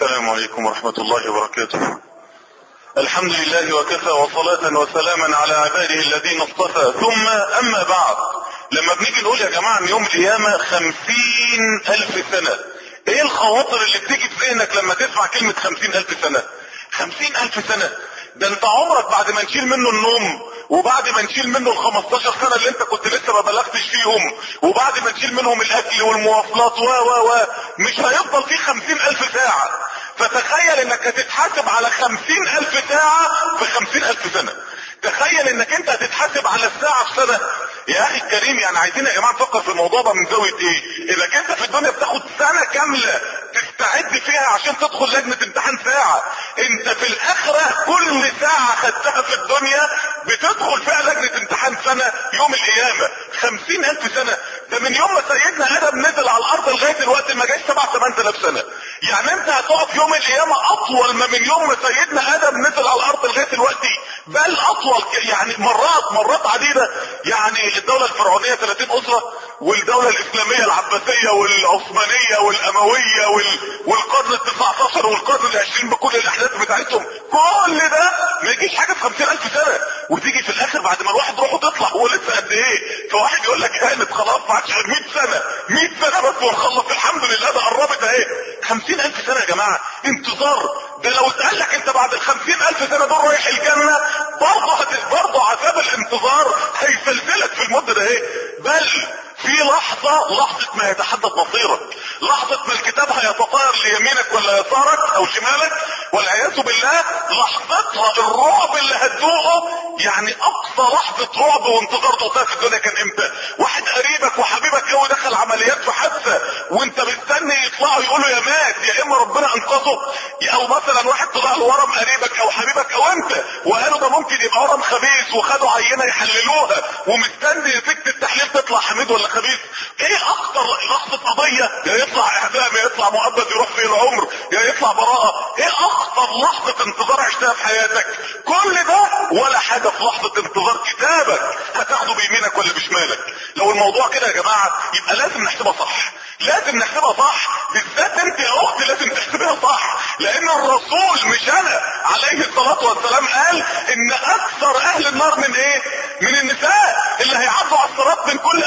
السلام عليكم ورحمة الله وبركاته الحمد لله وكفى وصلاة وسلاما على عباده الذين اصطفى ثم أما بعد لما بنيجي نقول يا جماعة ان يوم القيامة خمسين ألف سنة ايه الخواطر اللي بتيجي في ذهنك لما تسمع كلمة خمسين ألف سنة خمسين ألف سنة ده انت عمرك بعد ما نشيل منه النوم وبعد ما نشيل منه ال 15 سنه اللي انت كنت لسه ما بلغتش فيهم وبعد ما نشيل منهم الاكل والمواصلات و و و مش هيفضل فيه 50000 ساعه فتخيل انك هتتحاسب على 50000 ساعه في 50000 سنه تخيل انك انت هتتحاسب على الساعه في سنه يا اخي الكريم يعني عايزين يا جماعه نفكر في الموضوع ده من زاويه ايه انك انت في الدنيا بتاخد سنه كامله تستعد فيها عشان تدخل لجنه امتحان ساعه انت في الاخره كل ساعه خدتها في الدنيا بتدخل فيها لجنه امتحان سنه يوم القيامه خمسين الف سنه ده من يوم ما سيدنا ادم نزل على الارض لغايه دلوقتي ما جاش سبع ثمان الاف سنه يعني انت هتقف يوم القيامه اطول ما من يوم ما سيدنا ادم نزل على الارض لغايه دلوقتي بل اطول يعني مرات مرات عديده يعني الدوله الفرعونيه 30 اسره والدوله الاسلاميه العباسيه والعثمانيه والامويه وال... والقرن ال 19 والقرن ال 20 بكل الاحداث بتاعتهم كل ده ما يجيش حاجه في 50000 سنه وتيجي في الاخر بعد ما الواحد روحه تطلع هو لسه قد ايه فواحد يقول لك هانت خلاص ما عادش غير 100 سنه 100 سنه بس ونخلص الحمد لله ده قربت اهي 50000 سنه يا جماعه انتظار ده لو اتقال لك انت بعد ال 50000 سنه دول رايح الجنه برضه هت... برضه عذاب الانتظار هيسلسلك في المده ده اهي بل في لحظة لحظة ما يتحدث مصيرك لحظة ما الكتاب هيتطاير ليمينك ولا يسارك او شمالك والعياذ بالله لحظتها الرعب اللي هتذوقه يعني اقصى لحظة رعب وانتظار دوتها في الدنيا كان امتى واحد قريبك وحبيبك قوي دخل عمليات في حادثة وانت مستني يطلعوا يقولوا يا مات يا اما ربنا انقذه او مثلا واحد طلع له ورم قريبك او حبيبك او انت وقالوا ده ممكن يبقى ورم خبيث وخدوا عينة يحللوها ومستني نتيجة التحليل تطلع حميد ولا خبيث ايه اكتر لحظة قضية يا يطلع اعدام يا يطلع مؤبد يروح فيه العمر يا يطلع براءة ايه اخطر لحظة انتظار عشتها في حياتك كل ده ولا حاجة في لحظة انتظار كتابك هتاخده بيمينك ولا بشمالك لو الموضوع كده يا جماعة يبقى لازم نحسبها صح لازم نحسبها صح بالذات انت يا اختي لازم تحسبها صح لان الرسول مش انا عليه الصلاة والسلام قال ان اكثر اهل النار من ايه من النساء اللي هيعدوا على الصراط من كل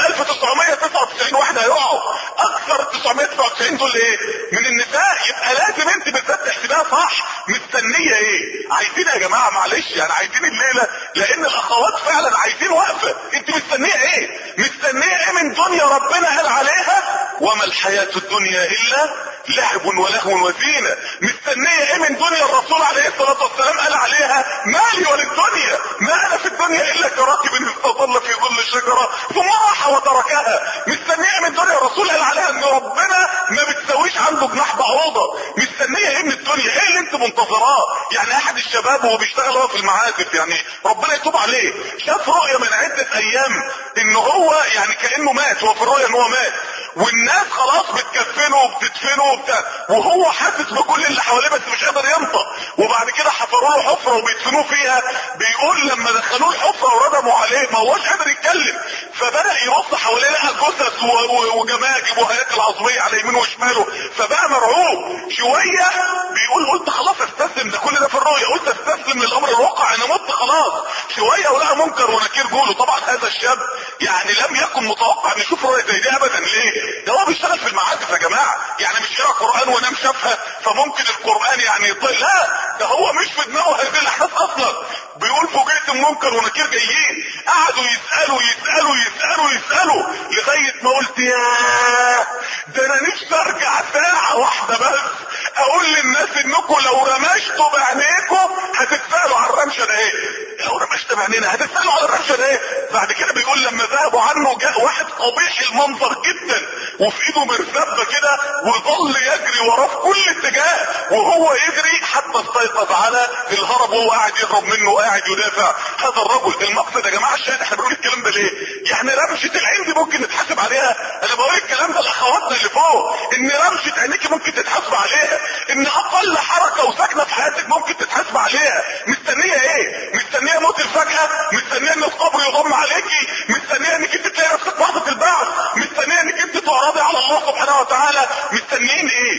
1999 واحد هيقعوا اكثر 999 دول ايه من النساء يبقى لازم انت بالذات تحسبها صح مستنية ايه عايزين يا جماعة معلش يعني عايزين الليلة لان الاخوات فعلا عايزين وقفة انت مستنية ايه مستنية ايه من دنيا ربنا قال عليها وما الحياة الدنيا الا لعب ولهو وزينة مستنية ايه من دنيا الرسول عليه الصلاة والسلام قال عليها مالي وللدنيا ما انا في الدنيا الا كراكب استظل في ظل الشجرة ثم راح وتركها مستنية من دنيا الرسول قال عليها ان ربنا ما بتسويش عنده جناح بعوضة مستنية ايه من الدنيا ايه اللي انت منتظراه يعني احد الشباب وهو بيشتغل هو في المعازف يعني ربنا يتوب عليه شاف رؤية من عدة ايام ان هو يعني كأنه مات هو في الرؤية ان هو مات والناس خلاص بتكفنه وبتدفنه وبتاع وهو حاسس بكل اللي حواليه بس مش قادر ينطق وبعد كده حفروا له حفره وبيدفنوه فيها بيقول لما دخلوه الحفره وردموا عليه ما هوش قادر يتكلم فبدا يبص حواليه لقى جثث وجماجم وهياكل عظميه على يمينه وشماله فبقى مرعوب شويه بيقول قلت خلاص استسلم ده كل ده في الرؤيه قلت استسلم للامر الواقع انا مت خلاص شويه ولقى منكر ونكير جوله طبعا هذا الشاب يعني لم يكن متوقع ان يشوف رؤيه زي دي ابدا ليه ده هو بيشتغل في المعازف يا جماعه يعني مش يقرا قران ونام شافها فممكن القران يعني يطل لا ده هو مش في دماغه هذه الاحداث اصلا بيقول فوجئت منكر ونكير جايين قعدوا يسالوا يسالوا يسالوا يسالوا لغايه ما قلت يا ده انا نفسي ارجع ساعه واحده بس اقول للناس انكم لو رمشتوا بعينيكم هتتسالوا على الرمشه ده ايه لو رمشت بعينينا هتتسالوا على الرمشه ده ايه بعد كده بيقول لما ذهبوا عنه جاء واحد قبيح المنظر جدا وفي ايده مرتبه كده وظل يجري وراه في كل اتجاه وهو يجري حتى استيقظ على الهرب وهو قاعد يهرب منه وقاعد يدافع هذا الرجل المقصد يا جماعه الشاهد احنا بنقول الكلام ده ليه؟ يعني رمشه العين دي ممكن نتحاسب عليها انا بقول الكلام ده لاخواتنا اللي فوق ان رمشه عينيك ممكن تتحاسب عليها ان اقل حركه وسكنه في حياتك ممكن تتحاسب عليها مستنيه ايه؟ مستنيه موت الفجاه مستنيه ان القبر يضم عليكي مستنيه انك انت تلاقي نفسك لحظه البعث مستنيه انك انت تعرضي على الله سبحانه وتعالى مستنيين ايه ده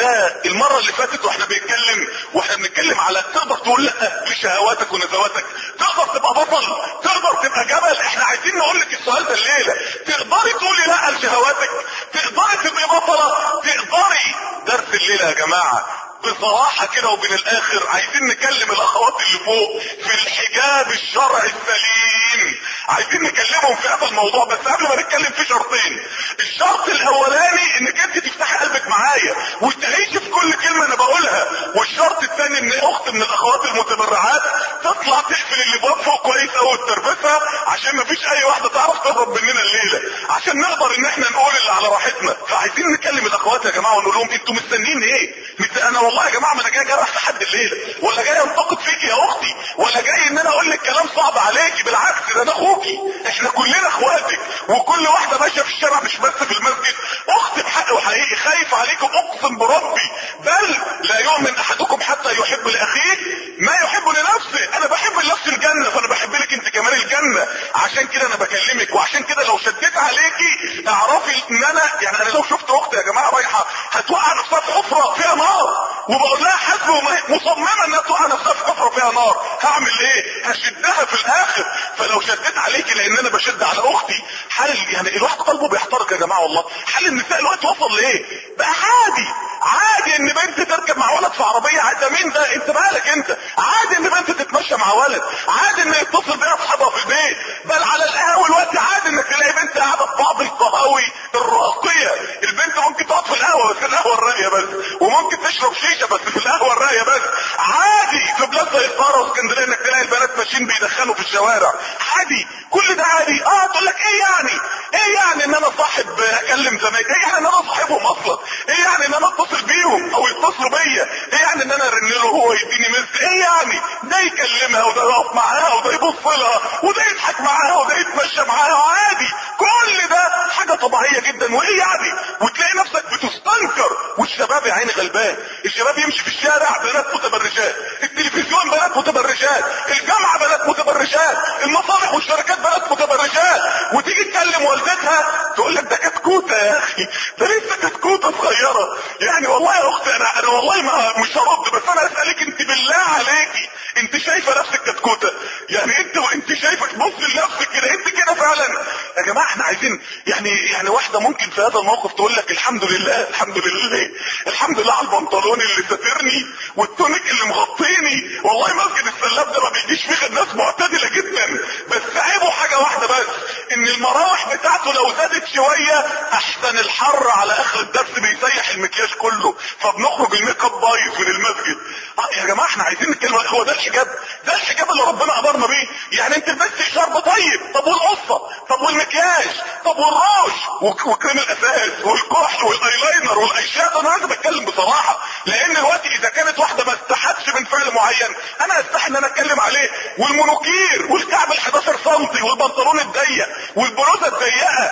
ده المرة اللي فاتت واحنا بنتكلم واحنا بنتكلم على تقدر تقول لا لشهواتك ونزواتك تقدر تبقى بطل تقدر تبقى جبل احنا عايزين نقول لك السؤال ده الليلة تقدري تقولي لا لشهواتك تقدري تبقي بطلة تقدري درس الليلة يا جماعة بصراحة كده وبين الاخر عايزين نكلم الاخوات اللي فوق في الحجاب الشرعي السليم عايزين نكلمهم في هذا الموضوع بس قبل ما نتكلم في شرطين الشرط الاولاني انك انت تفتحي قلبك معايا وتعيشي في كل كلمة انا بقولها والشرط الثاني ان اخت من الاخوات المتبرعات تطلع تقفل اللي فوق كويس قوي وتربسها عشان ما فيش اي واحدة تعرف تهرب مننا الليلة عشان نقدر ان احنا نقول اللي على راحتنا فعايزين نكلم الاخوات يا جماعة ونقول لهم انتوا مستنيين ايه انا والله يا جماعة ما انا جاي جرح لحد الليلة ولا جاي انتقد فيك يا اختي ولا جاي ان انا اقول لك كلام صعب عليكي بالعكس ده انا اخوكي احنا كلنا اخواتك وكل واحدة ماشية في الشارع مش بس في المسجد اختي بحق وحقيقي خايف عليكم اقسم بربي بل لا يؤمن احدكم حتى يحب لاخيه ما يحب لنفسه انا بحب لنفسي الجنة فانا بحب لك انت كمان الجنة عشان كده انا بكلمك وعشان كده لو شديت عليكي اعرفي ان انا يعني انا لو شفت اختي يا جماعة رايحة هتوقع نفسها في حفرة فيها نار وبقول لها حسب مصممة انها توقع نفسها في حفرة فيها نار هعمل ايه هشدها في الاخر فلو شديت عليكي لان انا بشد على اختي حال يعني الواحد قلبه بيحترق يا جماعة والله حال النساء الوقت وصل لايه بقى عادي عادي ان بنت تركب مع ولد في عربية ده مين ده انت مالك انت عادي ان بنت تتمشى مع ولد عادي ان يتصل بيها اصحابها في البيت بل على القهوة الوقت عادي انك تلاقي بنت قاعدة في بعض القهاوي الراقية البنت ممكن تقعد في القهوة بس القهوة الراقية بس وممكن تشرب شيشة بس في القهوة الراقية بس عادي في بلاد زي القاهرة واسكندرية انك تلاقي البنات ماشيين بيدخنوا في الشوارع عادي كل ده عادي اه تقول لك ايه يعني ايه يعني ان انا صاحب اكلم زمايلي ايه يعني ان انا صاحبهم اصلا ايه يعني ان انا اتصل بيهم او يتصلوا بيا ايه يعني ان انا ارن له هو يديني مسك ايه يعني ده يكلمها وده يقف معاها وده يبص لها وده يضحك معاها وده يتمشى معاها عادي كل ده حاجة طبيعية جدا وايه يعني وتلاقي نفسك بتستنكر والشباب يا عيني غلبان الشباب يمشي في الشارع بنات متبرجات التلفزيون بنات متبرجات الجامعة بنات متبرجات المصالح والشركات بنات متبرجات وتيجي تكلم والدتها تقول لك ده كتكوتة يا اخي ده لسه كتكوتة صغيرة يعني والله يا اختي انا انا والله ما مش هرد بس انا اسالك انت بالله عليكي انت شايفه نفسك كتكوتة يعني انت انت شايفه تبص لنفسك كده انت كده فعلا يا جماعه احنا عايزين يعني يعني واحده ممكن في هذا الموقف تقول لك الحمد لله الحمد لله الحمد لله على البنطلون اللي ساترني والتونيك اللي مغطيني والله مسجد السلاب ده ما بيجيش فيه غير ناس معتدله جدا بس عيبه حاجه واحده بس ان المراوح بتاعته لو زادت شويه احسن الحر على اخر الدرس بيسيح المكياج كله فبنخرج الميك اب بايظ من المسجد اه يا جماعه احنا عايزين نتكلم هو ده الحجاب ده الحجاب اللي ربنا امرنا بيه يعني انت لبست شرب طيب طب والقصه طب والمكياج طب والروش وكريم الاساس والكحل والايلاينر والايشاد انا عايز اتكلم بصراحه لان دلوقتي اذا كانت واحده ما استحتش من فعل معين انا استحي ان انا اتكلم عليه والمنوكير والكعب ال 11 سم والبنطلون الضيق والبلوزه الضيقه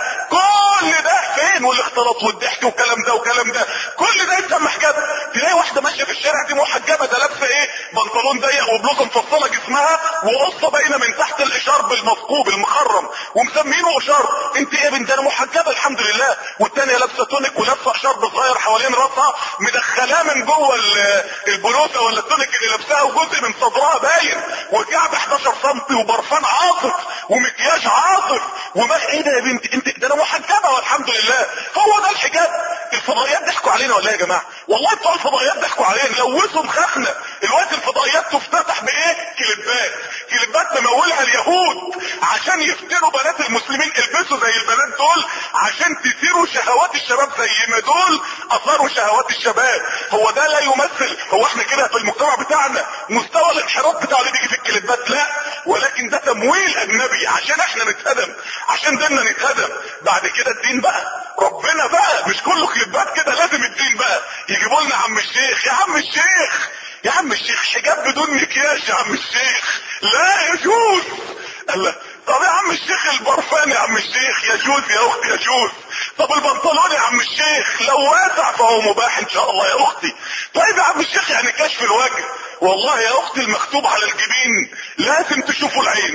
كل ده فين والاختلاط والضحك والكلام ده والكلام ده كل ده يسمى حجاب تلاقي واحده ماشيه في الشارع دي محجبه ده لابسه ايه بنطلون ضيق وبلوزه مفصله جسمها وقصه باينه من تحت الاشارب المثقوب المخرم ومسمينه اشارب انت ايه يا بنت انا محجبه الحمد لله والتانيه لابسه تونيك ولابسه اشارب صغير حوالين راسها مدخلاه من جوه البلوزه ولا التونيك اللي لابساها وجزء من صدرها باين وكعب 11 سم وبرفان عاطف ومكياج عاطف وما ايه ده يا بنت انت ده انا محجبه والحمد لله هو ده الحجاب الفضائيات ضحكوا علينا ولا يا جماعه والله بتوع الفضائيات ضحكوا علينا لوثوا مخاخنا الوقت الفضائيات تفتتح بايه كليبات كليبات ممولها اليهود عشان يفتنوا بنات المسلمين البسوا زي البنات دول عشان تثيروا شهوات الشباب زي ما دول اثاروا شهوات الشباب هو ده لا يمثل هو احنا كده في المجتمع بتاعنا مستوى الانحراف بتاع اللي بيجي في الكليبات لا ولكن ده تمويل اجنبي عشان احنا نتهدم عشان ديننا نتهدم بعد كده الدين بقى ربنا بقى مش كله كليبات كده لازم الدين بقى يجيبوا لنا عم الشيخ يا عم الشيخ يا عم الشيخ حجاب بدون مكياج يا عم الشيخ لا يجوز الله طب يا عم الشيخ البرفان يا عم الشيخ يجوز يا اختي يجوز طب البنطلون يا عم الشيخ لو واسع فهو مباح ان شاء الله يا اختي طيب يا عم الشيخ يعني كشف الوجه والله يا اختي المكتوب على الجبين لازم تشوفوا العين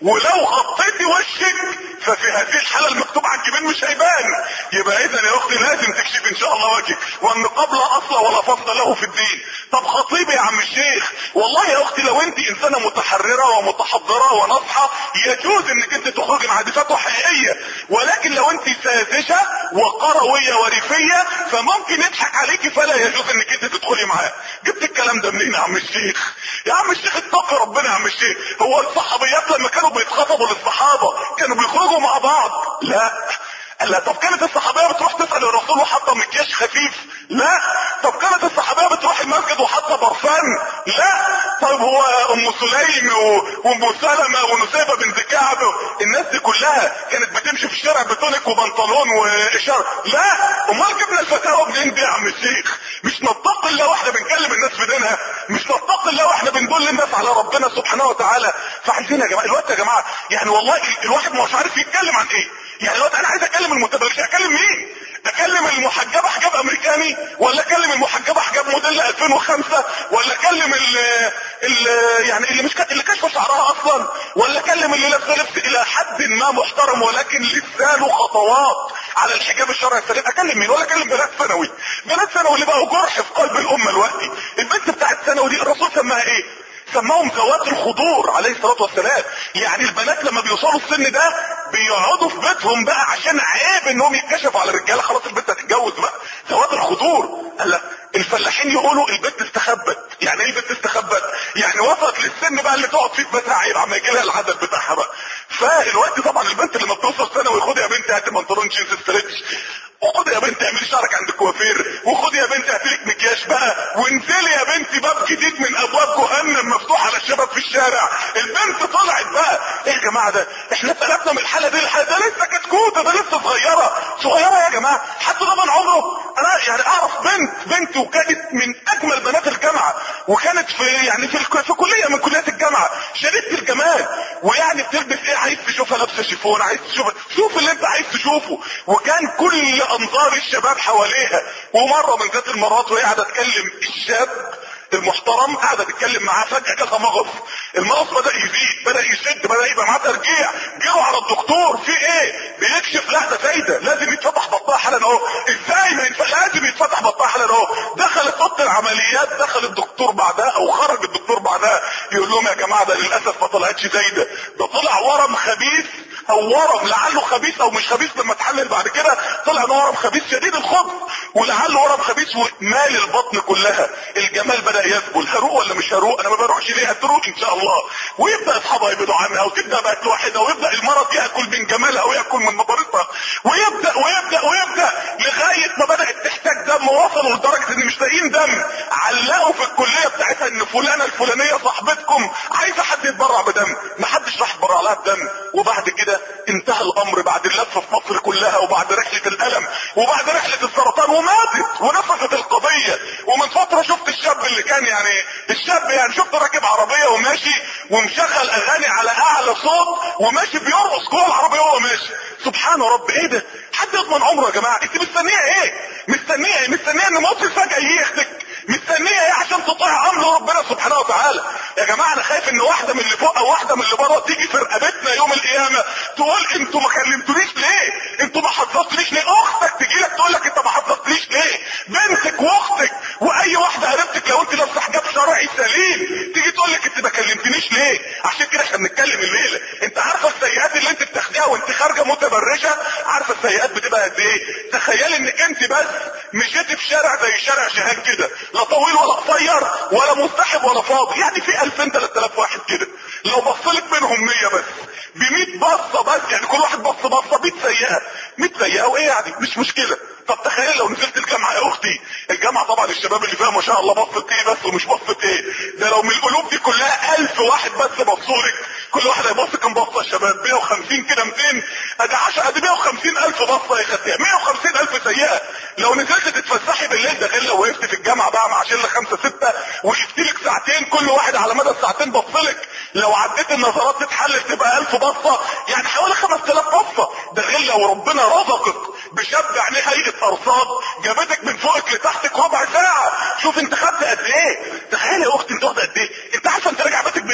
ولو غطيتي وشك ففي هذه الحالة المكتوب على الجبين مش هيبان يبقى اذا يا اختي لازم تكشف ان شاء الله وجهك والنقاب لا اصل ولا فصل له في الدين طب خطيبي يا عم الشيخ والله يا اختي لو انت انسانة متحررة ومتحضرة وناصحة يجوز انك انت تخرجي مع فتوى حقيقية ولكن لو انت ساذجة وقروية وريفية فممكن يضحك عليكي فلا يجوز انك انت تدخلي معاه جبت الكلام ده منين يا عم الشيخ يا عم الشيخ اتقي ربنا يا عم الشيخ هو الصحابيات لما كانوا بيتخطبوا للصحابة كانوا بيخرجوا مع بعض لا لا طب كانت الصحابيه بتروح تسال الرسول وحاطه مكياج خفيف لا طب كانت الصحابيه بتروح المسجد وحاطه برفان لا طيب هو ام سليم وام سلمه ونسيبه بنت كعب الناس دي كلها كانت بتمشي في الشارع بتونك وبنطلون واشاره لا امال جبنا الفتاوى منين دي يا عم الشيخ مش نتقي الله واحنا بنكلم الناس في دينها مش نتقي الله واحنا بندل الناس على ربنا سبحانه وتعالى فعايزين يا جماعه الوقت يا جماعه يعني والله الواحد مش عارف يتكلم عن ايه يعني الوقت انا عايز اكلم المتبرج اكلم مين اكلم المحجبه حجاب امريكاني ولا اكلم المحجبه حجاب موديل 2005 ولا اكلم ال ال يعني اللي مش اللي كشف شعرها اصلا ولا اكلم اللي لابسه لبس الى حد ما محترم ولكن لسه له خطوات على الحجاب الشرعي السليم اكلم مين ولا اكلم بنات ثانوي بنات ثانوي اللي بقوا جرح في قلب الامه دلوقتي البنت بتاعت ثانوي دي الرسول سماها ايه سماهم ذوات الخضور عليه الصلاة والسلام يعني البنات لما بيوصلوا السن ده بيقعدوا في بيتهم بقى عشان عيب انهم يتكشفوا على الرجاله خلاص البنت هتتجوز بقى ذوات الخضور قال الفلاحين يقولوا البنت استخبت يعني ايه البنت استخبت يعني وصلت للسن بقى اللي تقعد فيه في بيتها عيب عما يجي لها العدد بتاعها بقى فالوقت طبعا البنت لما بتوصل سنه وياخد يا بنتي هات بنطلون جينز ستريتش وخد يا بنتي اعملي شعرك عند الكوافير وخد يا بنتي هاتلك مكياج بقى وانزلي يا بنتي باب جديد من ابواب جهنم مفتوح على الشباب في الشارع البنت طلعت بقى ايه يا جماعه ده احنا اتقلبنا من الحاله دي الحاله ده لسه كتكوته ده لسه صغيره صغيره يا جماعه حتى ده من عمره انا يعني اعرف بنت بنت وكانت من اجمل بنات الجامعه وكانت في يعني في, الك... في كليه من كليات الجامعه شديده الجمال ويعني بتلبس ايه عايز تشوفها لابسه شيفون عايز تشوفها شوف اللي انت عايز تشوفه وكان كل انظار الشباب حواليها ومره من ذات المرات وهي قاعده تكلم الشاب المحترم قاعده تتكلم معاه فجاه كده مغص المغص بدا يزيد بدا يشد بدا يبقى معاه ترجيع جروا على الدكتور في ايه بيكشف لا ده فايده لازم يتفتح بطنها حالا اهو ازاي ما ينفع لازم يتفتح بطنها حالا اهو دخلت اوضه العمليات دخل الدكتور بعدها او خرج الدكتور بعدها يقول لهم يا جماعه ده للاسف ما طلعتش زايده ده طلع ورم خبيث او ورم لعله خبيث او مش خبيث لما اتحلل بعد كده طلع انه ورم خبيث شديد الخبث ولعله ورم خبيث ومال البطن كلها الجمال بدا يذبل هروق ولا مش هروق انا ما بروحش ليه هتروق ان شاء الله ويبدا اصحابها يبعدوا عنها وتبدا بقت لوحدها ويبدا المرض ياكل من جمالها وياكل من مضارتها ويبدا ويبدا ويبدا لغايه ما بدات تحتاج دم وصلوا لدرجه ان مش لاقيين دم علقوا في الكليه بتاعتها ان فلانه الفلانيه صاحبتكم عايزه حد يتبرع بدم ما حدش راح يتبرع لها بدم وبعد كده انتهى الامر بعد اللف في مصر كلها وبعد رحله الالم وبعد رحله السرطان وماتت ونفذت القضيه ومن فتره شفت الشاب اللي كان يعني الشاب يعني شفت راكب عربيه وماشي ومشغل اغاني على اعلى صوت وماشي بيرقص جوه العربيه وهو ماشي سبحان رب ايه ده حد يضمن عمره يا جماعه انت مستنيه ايه مستنيه ايه مستنيه ان مصر فجاه ياخدك مستنيه ايه عشان تطيع امر ربنا سبحانه وتعالى يا جماعه انا خايف ان واحده من اللي فوق او واحده من اللي بره تيجي في رقبتنا يوم القيامه تقول انتوا ما كلمتونيش ليه انتوا ما حذرتنيش ليه اختك تجي لك تقول لك انت ما حذرتنيش ليه بنتك واختك واي واحده قريبتك لو انت لابسه حجاب شرعي سليم تيجي تقول لك انت ما كلمتنيش ليه عشان كده احنا بنتكلم الليله انت عارفه السيئات اللي انت بتاخديها وانت خارجه متبرجه عارفه السيئات بتبقى قد ايه تخيلي انك انت بس مشيتي في شارع زي شارع شهاد كده لا طويل ولا قصير ولا مزدحم ولا فاضي يعني في 2000 3000 واحد كده لو بصلك منهم 100 بس ب 100 بصه بس يعني كل واحد بص بصه 100 سيئه 100 سيئه وايه يعني مش مشكله طب تخيل لو نزلت الجامعه يا اختي الجامعه طبعا الشباب اللي فيها ما شاء الله بصت ايه بس ومش بصت ايه ده لو من القلوب دي كلها 1000 واحد بس بصولك كل واحد هيبص كام بصه يا شباب 150 كده 200 ادي 10 ادي 150 الف بصه يا خدتها 150 الف سيئه لو نزلت تتفسحي بالليل ده غير لو وقفت في الجامعه بقى مع شله خمسه سته وجبت لك ساعتين كل واحد على مدى الساعتين بصلك لو عديت النظرات تتحلل تبقى 1000 بصه يعني حوالي 5000 بصه ده غير لو ربنا رزقك بشاب عينيه هيئه ارصاد جابتك من فوقك لتحتك ربع ساعه شوف انت خدت قد ايه تخيل يا اختي انت واخده قد ايه انت عارفه انت راجع بيتك بايه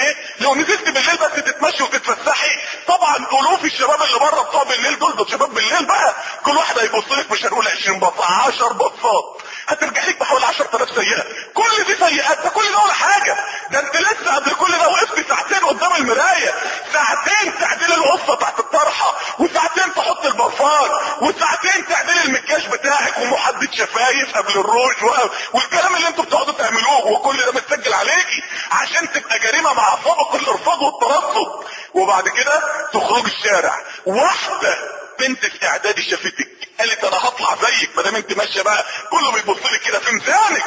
ايه لو نزلت بالليل بس تتمشي وتتفسحي طبعا الوف الشباب اللي بره بتوع بالليل دول دول شباب بالليل بقى كل واحد هيبص لك مش هنقول 20 بصه 10 بصات هترجع لك بحوالي 10000 سيئه كل دي سيئات ده كل ده ولا حاجه ده انت لسه قبل كل ده وقفت ساعتين قدام المرايه ساعتين تعديل القصه تحت الطرحه وساعتين تحط البرفان وساعتين تعديل المكياج بتاعك ومحدد شفايف قبل الروج و... والكلام اللي انتوا بتقعدوا تعملوه وكل ده متسجل عليكي عشان تبقى جريمه مع سابق الارفاض والترصد وبعد كده تخرج الشارع واحده بنت في اعدادي شافتك قالت انا هطلع زيك ما دام انت ماشيه بقى كله بيبص لك كده في ميزانك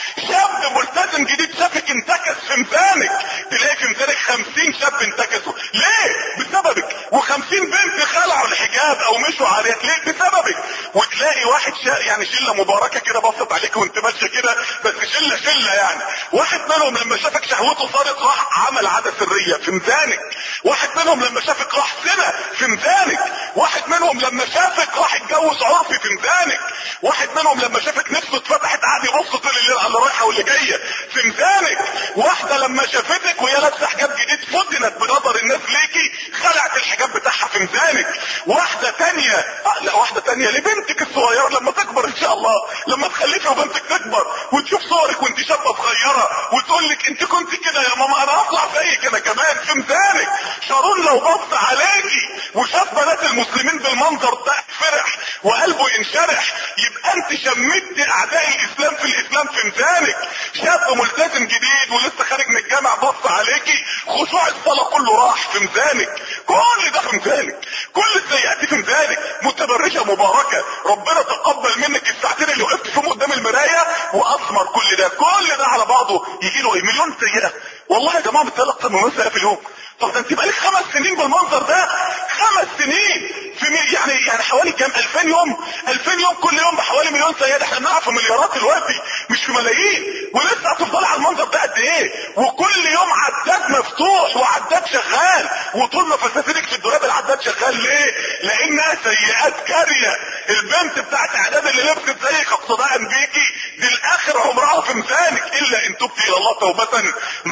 شاب ملتزم جديد شافك انتكس في ميزانك تلاقي في ميزانك 50 شاب انتكسوا ليه بسببك و50 بنت خلعوا الحجاب او مشوا عليك ليه بسببك وتلاقي واحد شا... يعني شله مباركه كده بصت عليك وانت ماشيه كده بس شله شله يعني واحد منهم لما شافك شهوته صارت راح عمل عاده سريه في ميزانك واحد منهم لما شافك راح سنه في ميزانك واحد منهم لما شافك راح اتجوز عرفي في ميزانك واحد منهم لما شافك نفسه اتفتحت قعد يبص طول الليل على اللي رايحه واللي جايه في ميزانك واحده لما شافتك وهي لابسه حجاب جديد فتنت بنظر الناس ليكي خلعت الحجاب بتاعها في ميزانك واحده تانية آه لا واحده تانية لبنتك الصغيره لما تكبر ان شاء الله لما تخلفي وبنتك تكبر وتشوف صورك وانت شابه صغيره وتقول لك انت كنت كده يا ماما انا هطلع زيك انا كمان في ميزانك شارون لو بص عليكي وشاف بنات المسلمين بالمنظر ده فرح وقلبه ينشرح يبقى انت شمت اعداء الاسلام في الاسلام في ميزانك شاب ملتزم جديد ولسه خارج من الجامع بص عليكي خشوع الصلاه كله راح في ميزانك كل ده في ميزانك كل السيئات دي في ميزانك متبرجه مباركه ربنا تقبل منك الساعتين اللي وقفت فيهم قدام المرايه واثمر كل ده كل ده على بعضه يجي له ايه مليون سيئه والله يا جماعه بتلاقي اكتر من مليون سيئه في اليوم طب ده انت بقالك خمس سنين بالمنظر ده خمس سنين في مي... يعني يعني حوالي كام 2000 يوم 2000 يوم كل يوم بحوالي مليون سيدة احنا بنلعب في مليارات دلوقتي مش في ملايين ولسه هتفضل على المنظر ده قد ايه وكل يوم عداد مفتوح وعداد شغال وطول ما فساتينك في الدولاب العداد شغال ليه لانها سيئات كاريه البنت بتاعت اعداد اللي لبست زيك اقتداء بيكي دي الاخر عمرها في ميزانك الا ان تبتي الى الله توبه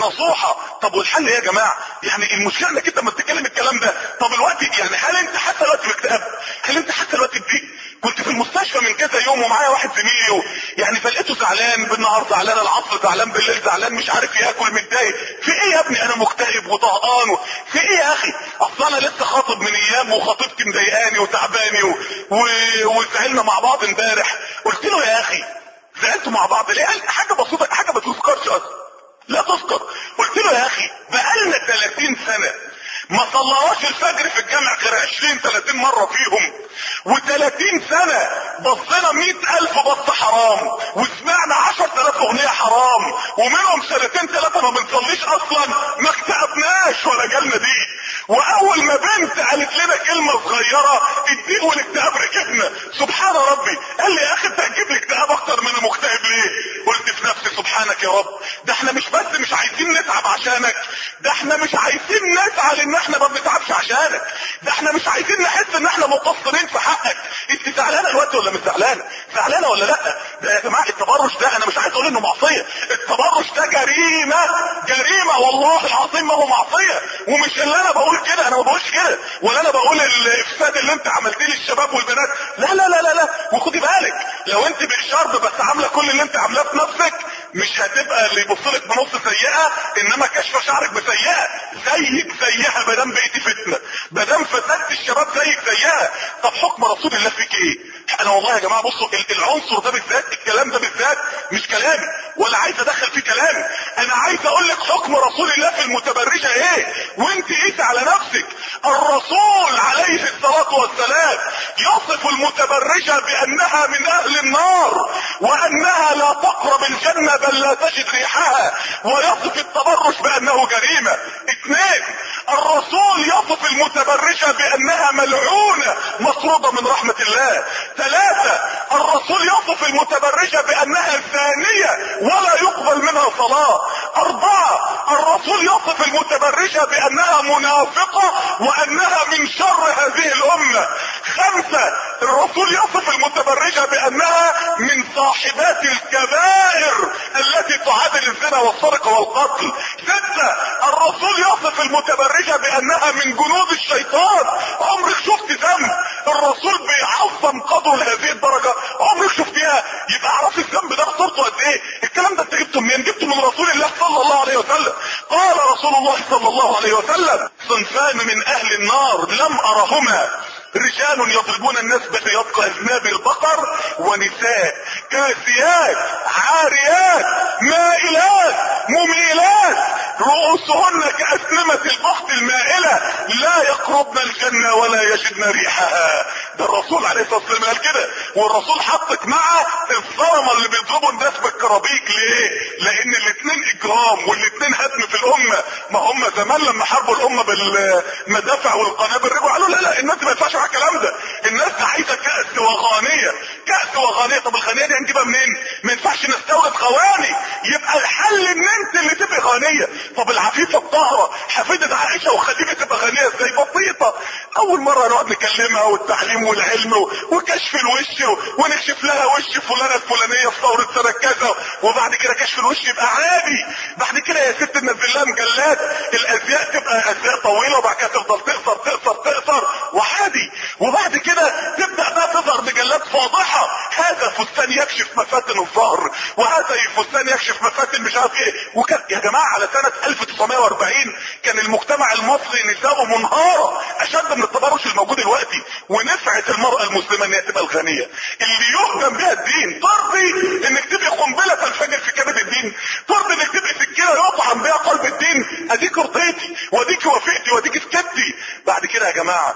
نصوحه طب والحل ايه يا جماعه يعني المشكله انك انت لما بتتكلم الكلام ده طب الوقت يعني هل انت حتى الوقت باكتئاب هل انت حتى الوقت بضيق كنت في المستشفى من كذا يوم ومعايا واحد زميلي يعني فلقيته زعلان بالنهار زعلان العصر زعلان بالليل زعلان مش عارف ياكل متضايق في ايه يا ابني انا مكتئب وطهقان في ايه يا اخي اصل انا لسه خاطب من ايام وخطيبتي مضايقاني وتعباني و... و... وزعلنا مع بعض امبارح قلت له يا اخي زعلتوا مع بعض ليه حاجه بسيطه حاجه ما تذكرش اصلا لا تذكر قلت له يا اخي بقالنا 30 سنه ما صلواش الفجر في الجامع غير 20 30 مرة فيهم و30 سنة بصينا 100000 بص حرام وسمعنا 10000 اغنية حرام ومنهم سنتين ثلاثة ما بنصليش اصلا ما اكتئبناش ولا جالنا دي واول ما بنت قالت لنا كلمة صغيرة الضيق والاكتئاب ركبنا سبحان ربي قال لي يا اخي انت هتجيب لي اكتئاب اكتر من انا مكتئب ليه قلت في نفسي سبحانك يا رب ده احنا مش بس مش عايزين نتعب عشانك ده احنا مش عايزين نزعل ان احنا ما بنتعبش عشانك ده احنا مش عايزين نحس ان احنا مقصرين في حقك انت زعلانه دلوقتي ولا مش زعلانه زعلانه ولا لا ده يا جماعه التبرج ده انا مش عايز اقول انه معصيه التبرج ده جريمه جريمه والله العظيم ما هو معصيه ومش اللي انا بقول كده انا ما بقولش كده ولا انا بقول الافساد اللي انت عملتيه للشباب والبنات لا لا لا لا لا وخدي بالك لو انت بالشرب بس عامله كل اللي انت عاملاه في نفسك مش هتبقى اللي يبص لك بنص سيئه انما كشف شعرك بسيئه زيك زيها ما دام بقيتي فتنه ما دام فسدت الشباب زيك زيها طب حكم رسول الله فيك ايه انا والله يا جماعه بصوا العنصر ده بالذات الكلام ده بالذات مش كلامي ولا عايز ادخل فيه كلامي انا عايز اقول لك حكم رسول الله في المتبرجه ايه وانت قيس على نفسك الرسول عليه الصلاه والسلام يصف المتبرجه بانها من اهل النار وانها لا تقرب الجنه بل لا تجد ريحها ويصف التبرج بانه جريمه اثنين الرسول يصف المتبرجه بانها ملعونه مطروده من رحمه الله ثلاثه الرسول يصف المتبرجه بانها ثانيه ولا يقبل منها صلاه اربعه الرسول يصف المتبرجه بانها منافقه وانها من شر هذه الامه خمسه الرسول يصف المتبرجه بانها من صاحبات الكبائر التي تعادل الزنا والسرقه والقتل سته الرسول يصف المتبرجة بانها من جنود الشيطان عمرك شفت ذنب الرسول بيعظم قدره لهذه الدرجة عمرك شفتيها يبقى اعرف الذنب ده خطورته قد ايه الكلام ده انت جبته منين جبته من رسول الله صلى الله عليه وسلم قال رسول الله صلى الله عليه وسلم صنفان من اهل النار لم ارهما رجال يضربون الناس بحياض اذناب البقر ونساء كاسيات عاريات مائلات مميلات رؤوسهن كأسنمة البخت المائلة لا يقربن الجنة ولا يجدن ريحها ده الرسول عليه الصلاة والسلام قال كده والرسول حطك مع الظلمة اللي بيضربوا الناس بالكرابيك ليه لان الاثنين اجرام والاثنين هدم في الامة ما هم زمان لما حاربوا الامة بالمدافع والقنابل رجعوا قالوا لا لا الناس ما ينفعش مع الكلام ده الناس عايزة كأس وغانية كأس وغانية طب الغانية دي هنجيبها منين ما ينفعش نستورد غواني يبقى الحل ان انت اللي تبقى غانية طب العفيفة الطاهرة حفيدة عائشة وخديجة تبقى غانية ازاي بسيطة اول مرة نقعد نكلمها والتعليم والعلم وكشف الوش ونكشف لها وش فلانة الفلانية في ثورة سنة كذا وبعد كده كشف الوش يبقى عادي بعد كده يا ست ننزل لها مجلات الازياء تبقى ازياء طويلة وبعد كده تفضل تقصر تقصر تقصر وعادي وبعد كده تبدأ بقى تظهر مجلات فاضحة هذا فستان يكشف مفاتن الظهر وهذا فستان يكشف مفاتن مش عارف ايه وكان يا جماعة على سنة 1940 كان المجتمع المصري نساؤه منهارة اشد من التبرج الموجود دلوقتي ونفعت المرأة المسلمة ان هي تبقى الغنية اللي يهتم بها الدين ترضي انك تبقى قنبلة تنفجر في كبد الدين ترضي انك تبقى سكينة يطعن بها قلب الدين اديك رضيتي واديك وافقتي واديك سكتي بعد كده يا جماعة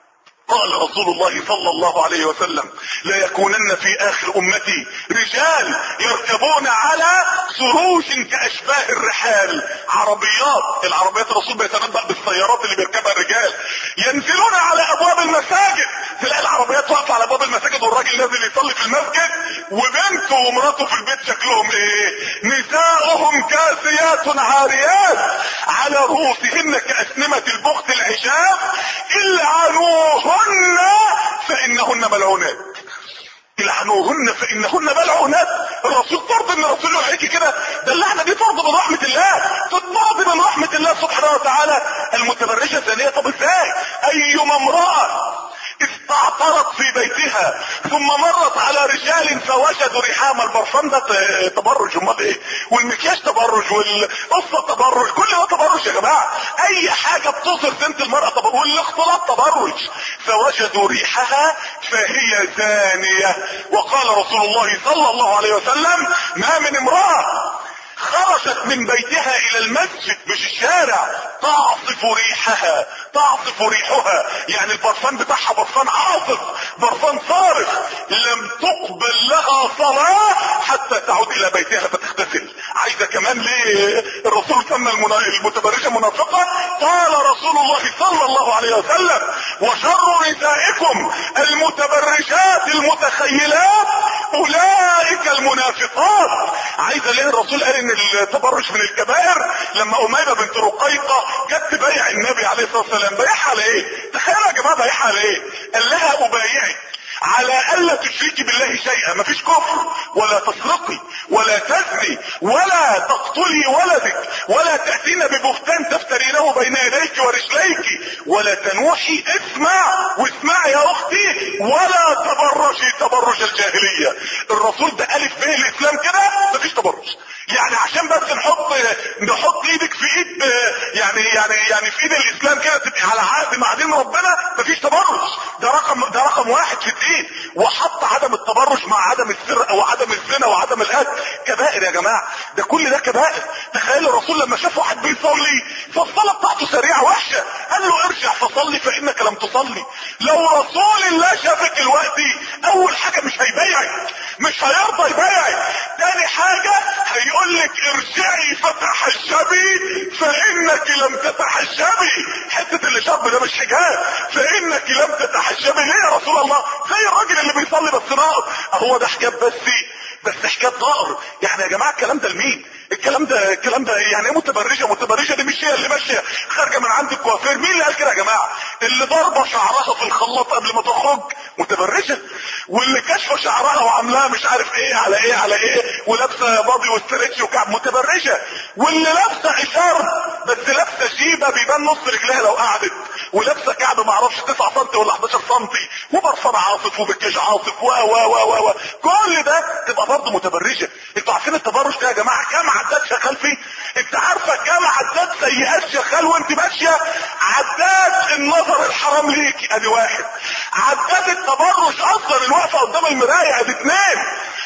قال رسول الله صلى الله عليه وسلم لا يكونن في اخر امتي رجال يركبون على سروج كاشباه الرحال عربيات العربيات الرسول بيتنبأ بالسيارات اللي بيركبها الرجال ينزلون على ابواب المساجد تلاقي العربيات واقفه على ابواب المساجد والراجل نازل يصلي في المسجد وبنته ومراته في البيت شكلهم ايه نساؤهم كاسيات عاريات على رؤوسهن كاسنمه البخت العشاب الا عنوهن فانهن ملعونات لعنوهن فانهن ملعونات الرسول فرض ان الرسول يحكي كده ده اللعنه دي فرض من رحمه الله تطرد من رحمه الله سبحانه وتعالى المتبرجه ثانيه طب ازاي ايما امراه استعطرت في بيتها ثم مرت على رجال فوجدوا ريحام البرفان ده تبرج امال ايه والمكياج تبرج والقصه تبرج كل ده تبرج يا جماعه اي حاجه بتظهر زينه المراه تبرج والاختلاط تبرج فوجدوا ريحها فهي زانيه وقال رسول الله صلى الله عليه وسلم ما من امراه خرجت من بيتها الى المسجد مش الشارع تعصف ريحها تعصف ريحها يعني البرفان بتاعها برفان عاصف برفان صارخ لم تقبل لها صلاة حتى تعود الى بيتها فتغتسل عايزة كمان ليه الرسول سمى المتبرجة منافقة قال رسول الله صلى الله عليه وسلم وشر نسائكم المتبرجات المتخيلات اولئك المنافقات عايزة ليه الرسول قال ان التبرج من الكبائر لما اميمة بنت رقيقة جت تبايع النبي عليه الصلاة والسلام بايعها على ايه تخيلوا يا جماعة بايعها على ايه قال لها ابايعك على الا تشركي بالله شيئا مفيش كفر ولا تسرقي ولا تزني ولا تقتلي ولدك ولا تأتين ببهتان تفترينه بين يديك ورجليك ولا تنوحي اسمع واسمع يا اختي ولا تبرجي تبرج الجاهلية الرسول ده الف به الاسلام كده مفيش تبرج يعني عشان بس نحط نحط ايدك في ايد يعني يعني يعني في ايد الاسلام كده تبقى على عهد مع دين ربنا مفيش تبرج ده رقم ده رقم واحد في الدين وحط عدم التبرج مع عدم السرقه وعدم الزنا وعدم القتل كبائر يا جماعه ده كل ده كبائر تخيل الرسول لما شاف واحد بيصلي فالصلاه بتاعته سريعه وحشه قال له ارجع فصلي فانك لم تصلي لو رسول الله شافك دلوقتي اول حاجه مش هيبايعك مش هيرضى يبايعك تاني حاجه هيقول لك ارجعي فتحجبي فانك لم تتحجبي حته الشاب ده مش حجاب فانك لم تتحجبي ليه يا رسول الله زي الراجل اللي بيصلي بس ناقص هو ده حجاب بس بس حجاب ضائر يعني يا جماعه الكلام ده لمين الكلام ده الكلام ده يعني ايه متبرجه متبرجه دي مش هي اللي ماشيه خارجه من عند الكوافير مين اللي قال كده يا جماعه اللي ضاربه شعرها في الخلاط قبل ما تخرج متبرجه واللي كاشفه شعرها وعاملاها مش عارف ايه على ايه على ايه ولابسه بادي وستريتش وكعب متبرجه واللي لابسه اشارب بس لابسه جيبه بيبان نص رجلها لو قعدت ولابسه كعب ما اعرفش 9 سم ولا 11 سم وبرفان عاصف وبكاج عاصف و و و و و كل ده تبقى برضه متبرجه انتوا عارفين التبرج ده يا جماعه كام عداد شغال فيه انت عارفه كام عداد سيئات شغال وانت ماشيه عداد النظر الحرام ليكي ادي واحد عداد التبرج اصلا الوقفه قدام المرايه ادي اثنين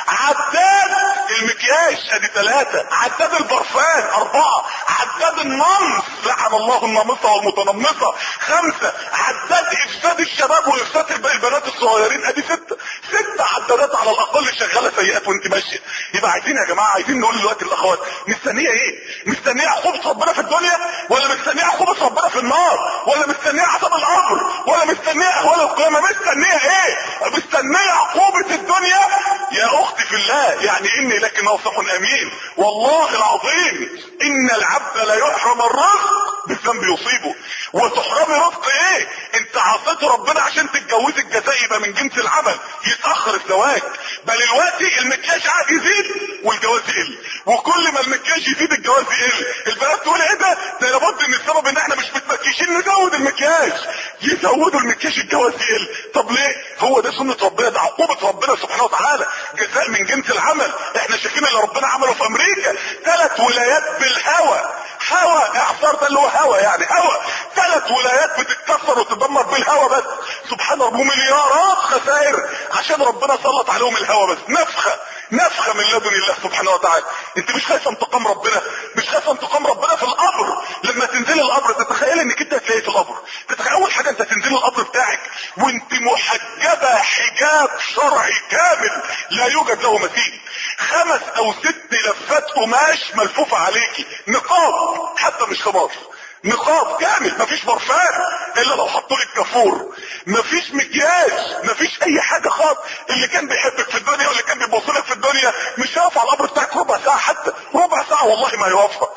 عداد المكياج ادي ثلاثة عداد البرفان اربعة عداد النمص لعن الله النامصة والمتنمصة خمسة عداد افساد الشباب وافساد الب- البنات الصغيرين ادي ستة ستة عدادات على الاقل شغالة سيئات وانت ماشية يبقى عايزين يا جماعة عايزين نقول دلوقتي الاخوات مستنية ايه مستنية عقوبة ربنا في الدنيا ولا مستنية عقوبة ربنا في النار ولا مستنية عذاب القبر ولا مستنية اهوال القيامة مستنية ايه مستنية عقوبة الدنيا يا اختي في الله يعني اني لك ناصح امين والله العظيم ان العبد لا يحرم الرزق بالذنب يصيبه وتحرمي رزق ايه انت عصيت ربنا عشان تتجوزي الجزاء يبقى من جنس العمل يتاخر الزواج بل دلوقتي المكياج قاعد يزيد والجواز يقل وكل ما المكياج يزيد الجواز يقل البنات تقول ايه ده ده لابد ان السبب ان احنا مش متمكيشين نزود المكياج يزودوا المكياج الجواز يقل طب ليه هو ده سنه ربنا ده عقوبه ربنا سبحانه وتعالى جزاء من جنس العمل احنا شايفين اللي ربنا عمله في امريكا ثلاث ولايات بالهوى هوا اعصار ده اللي هو هوا يعني هوا ثلاث ولايات بتتكسر وتدمر بالهوا بس سبحان الله ومليارات خسائر عشان ربنا سلط عليهم الهوا بس نفخه نفخه من لدن الله سبحانه وتعالى انت مش خايفه انتقام ربنا مش خايفه انتقام ربنا في القبر لما تنزلي القبر تتخيلي انك انت هتلاقي في القبر تتخيل اول حاجه انت تنزلي القبر بتاعك وانت محجبه حجاب شرعي كامل لا يوجد له مثيل خمس او ست لفات قماش ملفوفه عليكي نقاب حتى مش خمار نقاب كامل مفيش برفان الا لو حطوا لك كافور مفيش مكياج مفيش اي حاجه خالص اللي كان بيحبك في الدنيا واللي كان بيبص لك في الدنيا مش هيقف على القبر بتاعك ربع ساعه حتى ربع ساعه والله ما هيوفق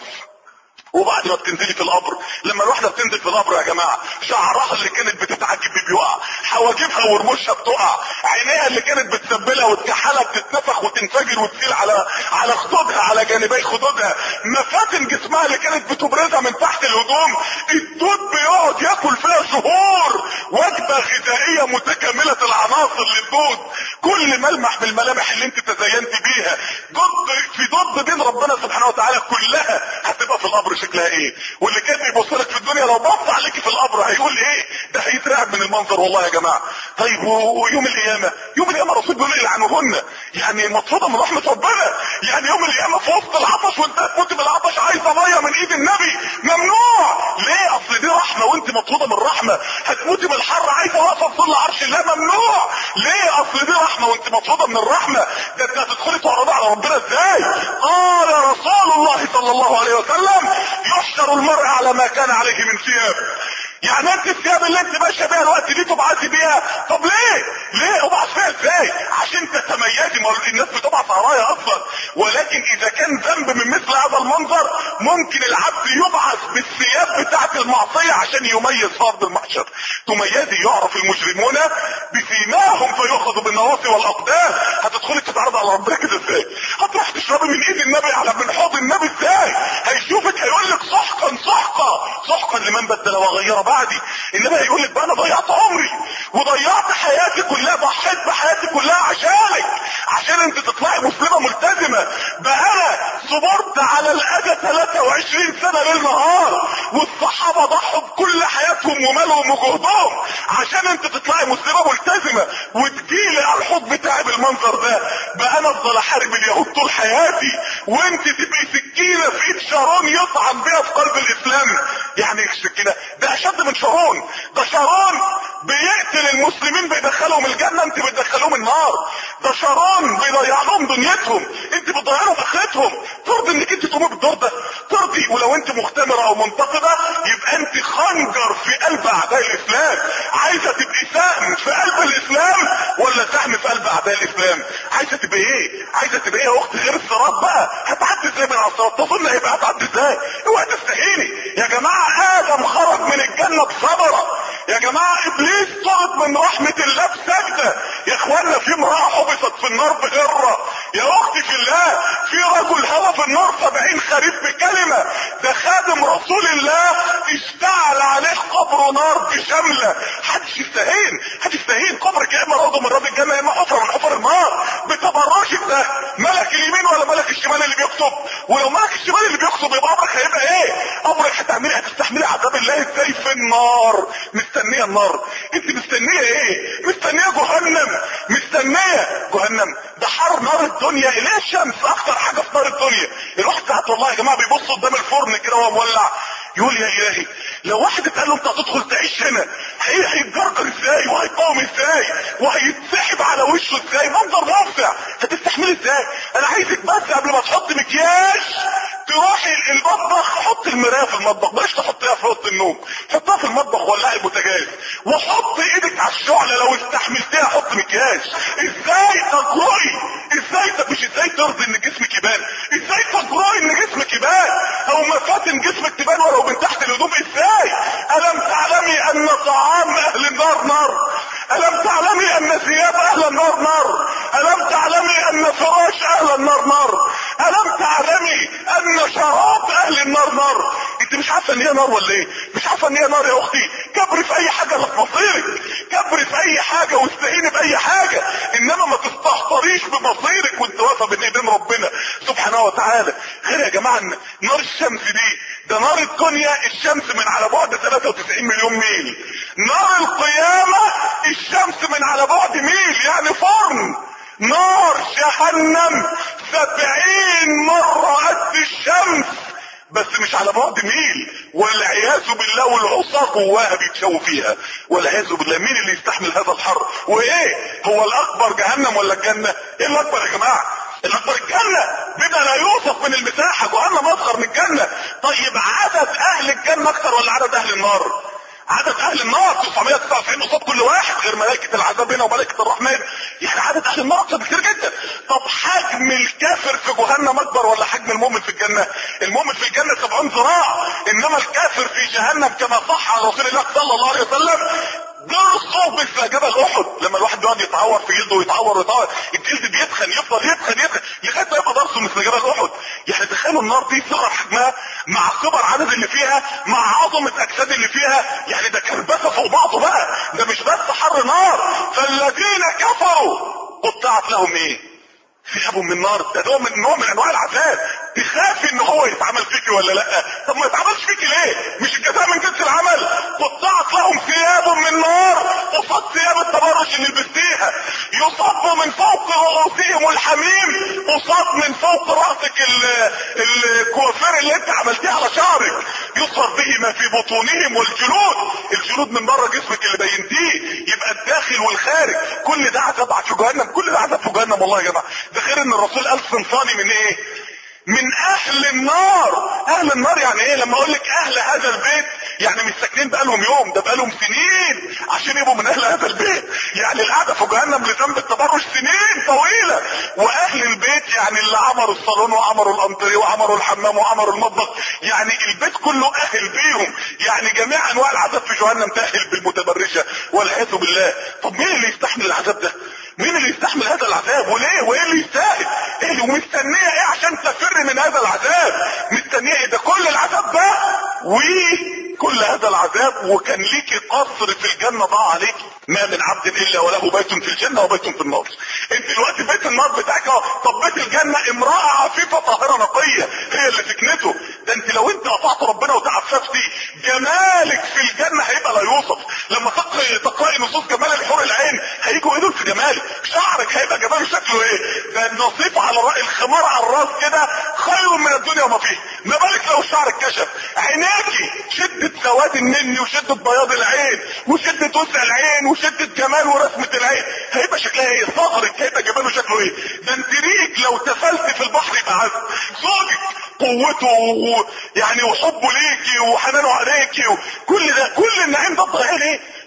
وبعد ما بتنزلي في القبر لما الواحده بتنزل في القبر يا جماعه شعرها اللي كانت بتتعجب بيه بيقع حواجبها ورموشها بتقع عينيها اللي كانت بتسبلها وتكحلها بتتنفخ وتنفجر وتسيل على على خدودها على جانبي خدودها مفاتن جسمها اللي كانت بتبرزها من تحت الهدوم الدود بيقعد ياكل فيها شهور وجبه غذائيه متكامله العناصر للدود كل ملمح من الملامح اللي انت تزينت بيها ضد في ضد دين ربنا سبحانه وتعالى كلها هتبقى في القبر شكلها ايه واللي كان بيبص لك في الدنيا لو بص عليك في القبر هيقول ايه ده هيترعب من المنظر والله يا جماعه طيب و- ويوم القيامه يوم القيامه الرسول بيقول يلعنهن يعني مطرده من رحمه ربنا يعني يوم القيامه في وسط العطش وانت هتموت بالعطش عايزه ميه من ايد النبي ممنوع ليه اصل دي رحمه وانت مطروده من رحمه هتموتي من الحر عايزه واقفه في ظل عرش الله ممنوع ليه اصل دي رحمه وانت مطروده من الرحمه ده انت هتدخلي تعرضي على ربنا ازاي قال رسول الله صلى الله عليه وسلم يحشر المرء على ما كان عليه من ثياب يعني انت الثياب اللي انت ماشيه بيها الوقت دي تبعثي بيها طب ليه ليه ابعث فيها ازاي عشان تتميزي ما هو الناس بتبعث عرايا اصلا ولكن اذا كان ذنب من مثل هذا المنظر ممكن العبد يبعث بالثياب بتاعه المعصيه عشان يميز في ارض المحشر تميزي يعرف المجرمون بسيماهم فيؤخذ بالنواصي والاقدام هتدخلي تتعرض على ربنا كده ازاي هتروح تشربي من ايد النبي على من حوض النبي ازاي هيشوفك هيقول لك سحقا سحقا سحقا لمن بدل وغير بعدي النبي هيقول لك بقى انا ضيعت عمري وضيعت حياتي كلها ضحيت بحياتي كلها عشانك عشان انت تطلعي مسلمه ملتزمه بقى انا صبرت على الاذى 23 سنه ليل نهار والصحابه ضحوا بكل حياتهم ومالهم وجهدهم عشان انت تطلعي مسلمه ملتزمه وتجيلي على الحوض بتاعي بالمنظر ده بقى انا افضل احارب اليهود طول حياتي وانت تبقي سكينه في ايد شارون يطعن بيها في قلب الاسلام يعني ايه السكينه ده اشد من شارون ده شارون بيقتل المسلمين بيدخلهم الجنه انت بتدخلهم النار ده شارون بيضيع لهم دنيتهم انت بتضيع لهم اخرتهم ترضي انك انت تقومي بالدور ده ترضي ولو انت مختمره او منتقده يبقى انت خنجر في قلب اعداء الاسلام عايزه تبقي سهم في قلب الاسلام ولا سهم في قلب اعداء الاسلام عايزه تبقى ايه عايزه تبقى ايه يا اخت غير الصراط بقى هتعدي ازاي من على الصراط تظن هيبقى هتعدي ازاي اوعى تستهيني يا جماعه ادم خرج من الجنه بصبره يا جماعه ابليس طرد من رحمة الله بسجدة يا اخوانا في امرأة حبست في النار بغرة يا اختي في الله في رجل هوى في النار سبعين خريف بكلمة ده خادم رسول الله اشتعل عليه قبر نار بشملة حدش يستهين حدش يستهين قبرك يا اما روضة من رب الجنة يا اما حفرة من حفر النار بتبرشك ده ملك اليمين ولا ملك الشمال اللي بيكتب ولو ملك الشمال اللي بيكتب يبقى قبرك هيبقى ايه قبرك هتعملي هتستحملي عذاب الله ازاي في النار مستنيه النار انت مستنيه ايه مستنيه جهنم مستنيه جهنم ده حر نار الدنيا ليه الشمس اكتر حاجه في نار الدنيا الواحد ساعات والله يا جماعه بيبص قدام الفرن كده وهو مولع يقول يا الهي لو واحد اتقال له انت هتدخل تعيش هنا هي هيتجرجر ازاي وهيقاوم ازاي وهيتسحب على وشه ازاي منظر مفزع هتستحمل ازاي انا عايزك بس قبل ما تحط مكياج تروحي المطبخ حط المرايه في المطبخ بلاش تحطيها في اوضه النوم حطها في المطبخ ولعي البوتاجاز وحط ايدك على الشعله لو استحملتيها حط مكياج ازاي تجرؤي ازاي ت- مش ازاي ترضي ان جسمك يبان ازاي تجرؤي ان جسمك يبان او مفاتن جسمك تبان ولو من تحت الهدوم ازاي الم تعلمي ان طعام اهل النار نار الم تعلمي ان ثياب اهل النار نار الم تعلمي ان فراش اهل النار نار الم تعلمي ان شراب اهل النار نار انت مش عارفه ان هي نار ولا ايه مش عارفه ان هي نار يا اختي كبري في اي حاجه لمصيرك كبري في اي حاجه واستهيني باي حاجه انما ما تستهتريش بمصيرك وانت واقفه بين ايدين ربنا سبحانه وتعالى غير يا جماعه إن نار الشمس دي ده نار الدنيا الشمس من على بعد 93 مليون ميل نار القيامه الشمس من على بعد ميل يعني فرن نار جهنم سبعين مرة قد الشمس بس مش على بعد ميل والعياذ بالله والعصاة جواها بيتشووا فيها والعياذ بالله مين اللي يستحمل هذا الحر وايه هو الاكبر جهنم ولا الجنة ايه الاكبر يا جماعة الاكبر الجنة بما لا يوصف من المساحة جهنم اصغر من الجنة طيب عدد اهل الجنة اكتر ولا عدد اهل النار عدد اهل النار 999 قصاد كل واحد غير ملائكة العذاب هنا وملائكة الرحمن يعني عدد اهل النار اكتر بكتير جدا طب حجم الكافر في جهنم اكبر ولا حجم المؤمن في الجنة المؤمن في الجنة 70 ذراع انما الكافر في جهنم كما صح عن رسول الله صلى الله عليه وسلم ضرسه مثل جبل احد لما الواحد بيقعد يتعور في جلده ويتعور ويتعور الجلد بيتخن يفضل يتخن يتخن لغايه ما يبقى ضرسه مثل جبل احد يعني تخيلوا النار دي صغر حجمها مع كبر عدد اللي فيها مع عظمه اجساد اللي فيها يعني ده كربسه فوق بعضه بقى ده مش بس حر نار فالذين كفروا قطعت لهم ايه ثياب من نار ده نوع من نوع من انواع العذاب تخافي ان هو يتعمل فيكي ولا لا طب ما يتعملش فيكي ليه مش الجزاء من جنس العمل قطعت لهم ثياب من نار قصاد ثياب التبرج اللي لبستيها يصب من فوق رؤوسهم الحميم قصاد من فوق راسك ال- الكوافير اللي انت عملتيه على شعرك يصرف به ما في بطونهم والجلود الجلود من بره جسمك اللي بينتيه يبقى الداخل والخارج كل ده عذاب في جهنم كل ده عذاب في جهنم والله يا جماعه ده غير ان الرسول قال صنفاني من ايه من اهل النار اهل النار يعني ايه لما اقول لك اهل هذا البيت يعني مش ساكنين بقالهم يوم ده بقالهم سنين عشان يبقوا من اهل هذا البيت يعني القعده في جهنم لذنب التبرج سنين طويله واهل البيت يعني اللي عمروا الصالون وعمروا الانتريه وعمروا الحمام وعمروا المطبخ يعني البيت كله اهل بيهم يعني جميع انواع العذاب في جهنم تاهل بالمتبرجه والعياذ بالله طب مين اللي يستحمل العذاب ده مين اللي يستحمل هذا العذاب وليه وايه اللي يستاهل ايه اللي ومستنيه ايه عشان تفر من هذا العذاب مستنيه ايه ده كل العذاب ده وكل هذا العذاب وكان ليكي قصر في الجنه ضاع عليك ما من عبد الا وله بيت في الجنه وبيت في النار انت دلوقتي بيت النار بتاعك اهو طب بيت الجنه امراه عفيفه طاهره نقيه هي اللي سكنته ده انت لو انت اطعت ربنا وتعففتي جمالك في الجنه هيبقى لا يوصف لما تقرأي تقرأي نصوص جمال الحور العين هيجوا ايدهم في جمالك شعرك هيبقى جماله شكله ايه ده النصيف على الرأي الخمار على الراس كده خير من الدنيا وما فيه ما بالك لو شعرك كشف عيناكي شدة سواد النني وشدة بياض العين وشدة وسع العين وشدة جمال ورسمة العين هيبقى شكلها ايه صغرك هيبقى جماله شكله ايه ده انت ريك لو تفلت في البحر يبقى عذب زوجك قوته و- يعني وحبه ليكي وحنانه عليكي وكل ده كل النعيم ده ضايع ليه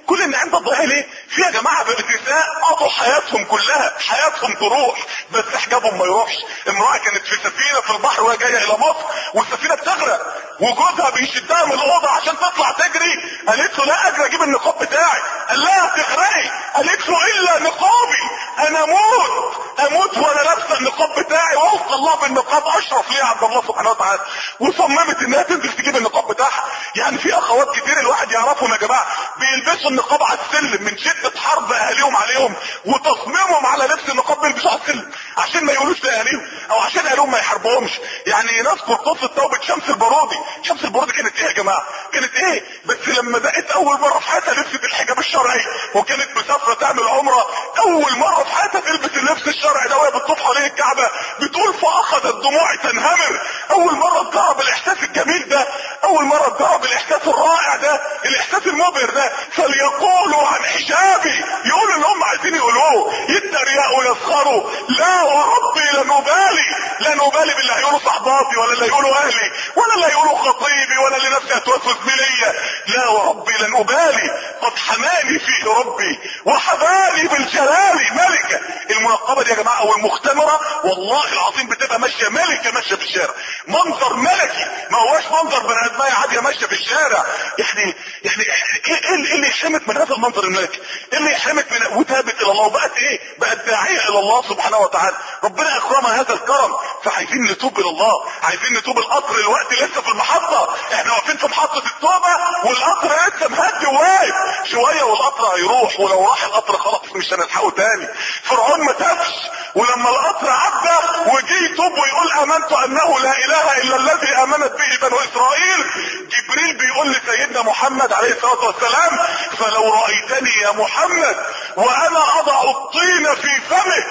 كل النعيم ده تضيع ليه في يا جماعه بنساء قضوا حياتهم كلها حياتهم تروح بس حجابهم ما يروحش امراه كانت في سفينه في البحر وهي جايه الى مصر والسفينه بتغرق وجوزها بيشدها من الاوضه عشان تطلع تجري قالت له لا اجري اجيب النقاب بتاعي قال لها هتغرقي قالت له الا نقابي انا اموت اموت وانا لابسه النقاب بتاعي واوصل الله بالنقاب اشرف ليها عند الله سبحانه وتعالى وصممت انها تنزل تجيب النقاب بتاعها يعني في اخوات كتير الواحد يعرفهم يا جماعه بيلبسوا النقاب على السلم من شده حرب اهاليهم عليهم وتصميمهم على لبس النقاب بيلبسوه على السلم عشان ما يقولوش لاهاليهم او عشان اهاليهم ما يحاربوهمش يعني نذكر قصه توبه شمس البارودي شمس البارودي كانت ايه يا جماعه كانت ايه بس لما بقت اول مره في حياتها لبست الحجاب الشرعي وكانت مسافره تعمل عمره اول مره في حياتها تلبس اللبس الشرعي ده وهي بتطوف حوالين الكعبه بتقول فاخذت دموعي تنهمر اول مره تجرب الاحساس الجميل ده اول مره تجرب الاحساس الرائع ده الاحساس المبهر ده فليقولوا عن حجابي يقولوا اللي هم عايزين يقولوه يتريقوا ويسخروا لا وربي لنبالي لا نبالي باللي هيقولوا صحباتي ولا اللي هيقولوا اهلي ولا اللي هيقولوا خطيبي ولا اللي نفسي هتوسوس بليا لا وربي لن ابالي قد حماني فيه ربي وحماني بالجلال ملكه المنقبه دي يا جماعه او المختمره والله العظيم بتبقى ماشيه ملكه ماشيه في الشارع منظر ملكي ما هواش منظر بني ادميه عاديه ماشيه في الشارع يعني يعني ايه ايه اللي يحرمك من هذا المنظر الملكي؟ ايه اللي يحرمك من وتابت الى الله وبقت ايه؟ بقت داعيه الى الله سبحانه وتعالى ربنا اكرمها هذا الكرم فعايزين نتوب الى الله عايزين نتوب القطر الوقت لسه في المحطه احنا واقفين في محطه التوبه والقطر لسه مهدي وواقف شويه والقطر هيروح ولو راح القطر خلاص مش هنلحقه تاني فرعون ما تابش ولما القطر عدى وجي يتوب ويقول امنت انه لا اله الا الذي امنت به بنو اسرائيل جبريل بيقول لسيدنا محمد عليه الصلاه والسلام فلو رايتني يا محمد وانا اضع الطين في فمه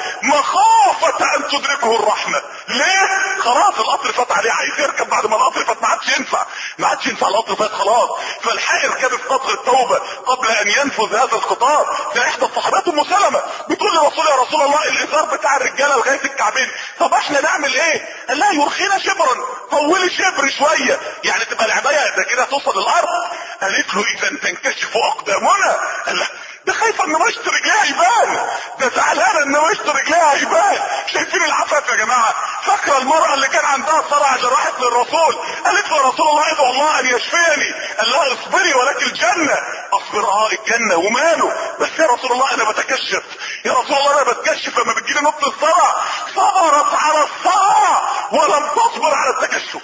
مخافه ان تدركه الرحمه ليه خلاص القطر فات عليه عايز يركب بعد ما القطر فات ما عادش ينفع ما عادش ينفع القطر فات خلاص فالحق اركب في قطر التوبه قبل ان ينفذ هذا القطار ده احدى الصحابات ام سلمه بتقول لرسول يا رسول الله الازار بتاع الرجاله لغايه الكعبين طب احنا نعمل ايه قال لها يرخينا شبرا طولي شبر شويه يعني تبقى العبايه ده كده توصل الارض قالت له اذا تنكشف اقدامنا قال لها ده خايفه ان مشط رجليها يبان ده زعلانه ان مشط رجليها يبان شايفين العفاف يا جماعه فاكره المراه اللي كان عندها صرع عشان راحت للرسول قالت له يا رسول الله ادعو الله ان يشفيني قال لها اصبري ولك الجنه اصبر اه الجنه وماله بس يا رسول الله انا بتكشف يا رسول الله انا بتكشف لما بتجيلي نقطه الصرع صبرت على الصرع ولم تصبر على التكشف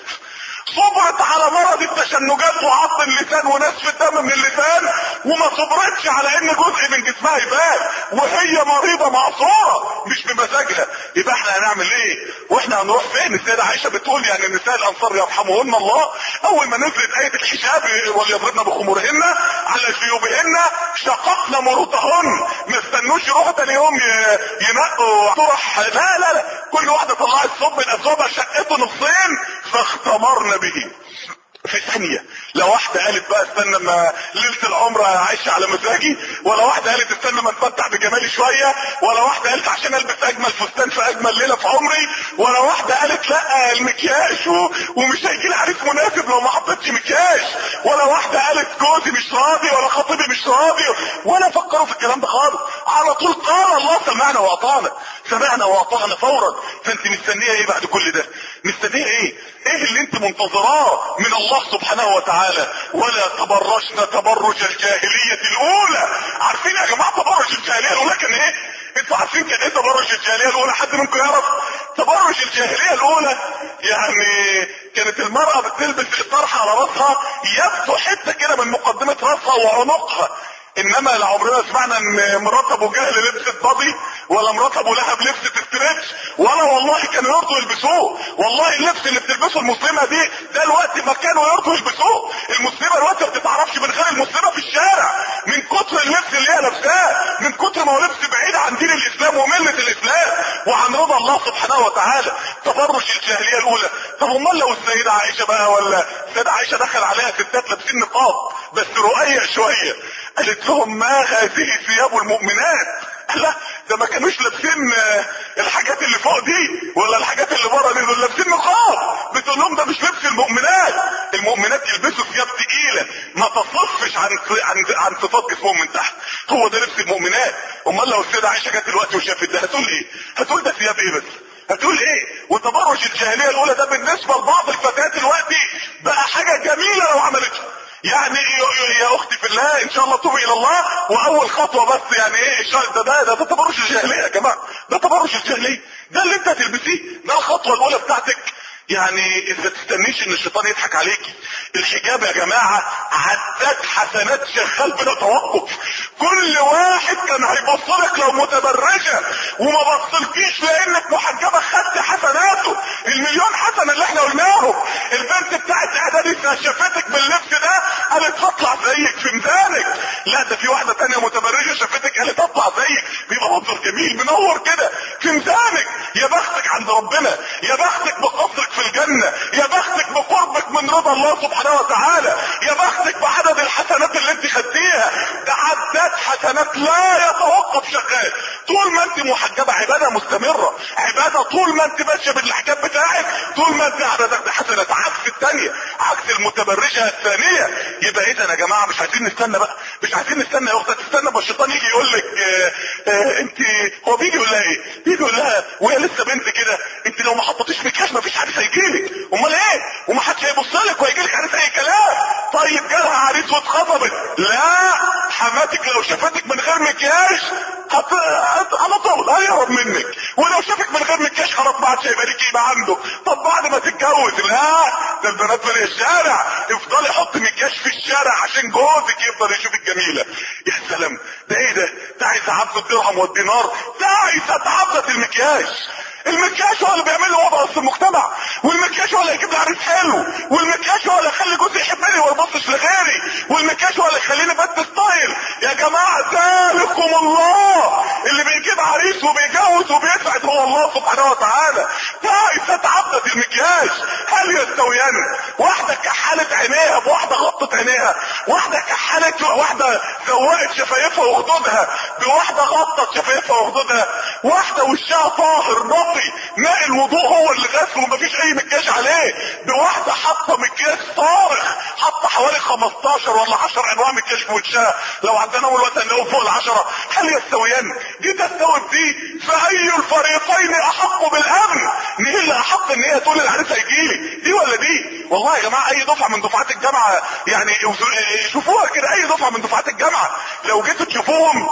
صبرت على مرض التشنجات وعض اللسان ونسف الدم من اللسان وما صبرتش على ان جزء من جسمها يبان وهي مريضة معصورة مش بمزاجها يبقى احنا هنعمل ايه واحنا هنروح فين السيدة عائشة بتقول يعني نساء الانصار يرحمهن الله اول ما نزلت اية الحجاب وليضربن بخمورهن على جيوبهن شققن مرضهن ما استنوش يروحوا تاني يوم ينقوا طرح لا لا لا كل واحدة طلعت صب من اثوابها شقته نصين فاختمرن به في ثانية لا واحدة قالت بقى استنى ما ليلة العمرة عايشة على مزاجي ولا واحدة قالت استنى ما اتمتع بجمالي شوية ولا واحدة قالت عشان البس اجمل فستان في اجمل ليلة في عمري ولا واحدة قالت لا المكياج و... ومش هيجي لي عريس مناسب لو ما حطيتش مكياج ولا واحدة قالت جوزي مش راضي ولا خطيبي مش راضي ولا فكروا في الكلام ده خالص على طول قال الله سمعنا واطعنا سمعنا واطعنا فورا فانت مستنيه ايه بعد كل ده مستنيه ايه ايه اللي انت منتظراه من الله سبحانه وتعالى ولا تبرجن تبرج الجاهلية الاولى عارفين يا جماعة تبرج الجاهلية الاولى كان ايه انتوا عارفين كان ايه تبرج الجاهلية الاولى حد منكم يعرف تبرج الجاهلية الاولى يعني كانت المرأة بتلبس الطرحة على راسها يبدو حتة كده من مقدمة راسها وعنقها انما لا عمرنا سمعنا ان مرات ابو جهل لبست بادي ولا مرات ابو لهب لبست ستريتش ولا والله كانوا يرضوا يلبسوه والله اللبس اللي بتلبسه المسلمه دي ده الوقت ما كانوا يرضوا يلبسوه المسلمه الوقت ما بتتعرفش من غير المسلمه في الشارع من كتر اللبس اللي هي لابساه من كتر ما هو لبس بعيد عن دين الاسلام ومله الاسلام وعن رضا الله سبحانه وتعالى تبرج الجاهليه الاولى طب امال لو السيده عائشه بقى ولا السيده عائشه دخل عليها ستات لابسين نقاب بس رقيق شويه قالت لهم ما هذه ثياب المؤمنات لا ده ما كانوش لابسين آه، الحاجات اللي فوق دي ولا الحاجات اللي بره دي دول لابسين نقاب بتقول لهم ده مش لبس المؤمنات المؤمنات يلبسوا ثياب تقيله ما تصفش عن عن عن صفات جسمهم من تحت هو ده لبس المؤمنات امال لو السيده عائشه جت دلوقتي وشافت ده هتقول ايه هتقول ده ثياب ايه بس هتقول ايه وتبرج الجاهليه الاولى ده بالنسبه لبعض الفتيات دلوقتي بقى حاجه جميله لو عملتها يعني يا- يا اختي في الله ان شاء الله توبي الى الله واول خطوه بس يعني ايه الشهر ده ده ده, ده تبرج الجاهليه يا جماعه ده تبرج الجاهليه ده اللي انت هتلبسيه ده الخطوه الاولى بتاعتك يعني اذا تستنيش ان الشيطان يضحك عليكي الحجاب يا جماعه عداد حسنات شغال بلا توقف كل واحد كان هيبصلك لو متبرجه وما بصلكيش لانك محجبه خدت حسناته المليون حسنه اللي احنا قلناهم البنت بتاعت اعدادي شافتك باللبس ده قالت هطلع زيك في ميزانك لا ده في واحده تانية متبرجه شافتك قالت هطلع زيك بيبقى منظر جميل منور كده في ميزانك يا بختك عند ربنا يا بختك بقصرك في الجنه يا بختك بقربك من رضا الله سبحانه وتعالى يا بختك بعدد الحسنات اللي انت خدتيها ده عداد حسنات لا يتوقف شغال طول ما انت محجبه عباده مستمره عباده طول ما انت ماشيه بالحجاب بتاعك طول ما انت عبادتك حسنات عكس الثانيه عكس المتبرجه الثانيه يبقى اذا يا جماعه مش عايزين نستنى بقى مش عايزين نستنى يا اختي تستنى ما الشيطان يجي يقول لك اه اه انت هو بيجي يقول لها ايه بيجي يقول لها وهي لسه بنت كده انت لو ما حطيتيش مكياج ما فيش حديث هيجيلك امال ايه وما حدش هيبص لك وهيجي لك حديث اي كلام طيب جالها عريس واتخطبت لا حماتك لو شافتك من غير مكياج هت... هت... على طول هيهرب منك ولو شافك من غير مكياج خلاص ما عادش هيبقى ليك قيمه عنده طب بعد ما تتجوز لا ده البنات من الشارع افضلي حط مكياج في الشارع عشان جوزك يفضل يشوفك جميله يا سلام ده ايه ده ده عايز عبد الدرهم والدينار ده عايز عبدة المكياج المكياج هو اللي بيعمل له وضع في المجتمع والمكياج هو اللي يجيب لي عريس حلو والمكياج هو اللي يخلي جوزي يحبني وما يبصش لغيري والمكياج هو اللي يخليني بد ستايل يا جماعه ذلكم الله اللي بيجيب عريس وبيجوز وبيسعد هو الله سبحانه وتعالى تعيسة عبدة المكياج هل يستويان واحدة كحلت عينيها بواحدة غطت عينيها واحدة كحلت واحدة زوقت شفايفها وخدودها بواحدة غطت شفايفها وخدودها واحدة وشها طاهر نقي ماء الوضوء هو اللي غسل ومفيش اي مكياج عليه بواحدة حاطة مكياج صارخ حاطة حوالي 15 ولا 10 انواع مكياج في وشها لو عندنا اول وقت هنلاقيهم فوق العشرة هل يستويان دي تستوي دي فاي الفريقين احق بالامن مين اللي احق ان هي تقول العريس هيجيلي دي ولا دي والله يا جماعه اي دفعه من دفعات الجامعه يعني شوفوها كده اي دفعه من دفعات الجامعه لو جيتوا تشوفوهم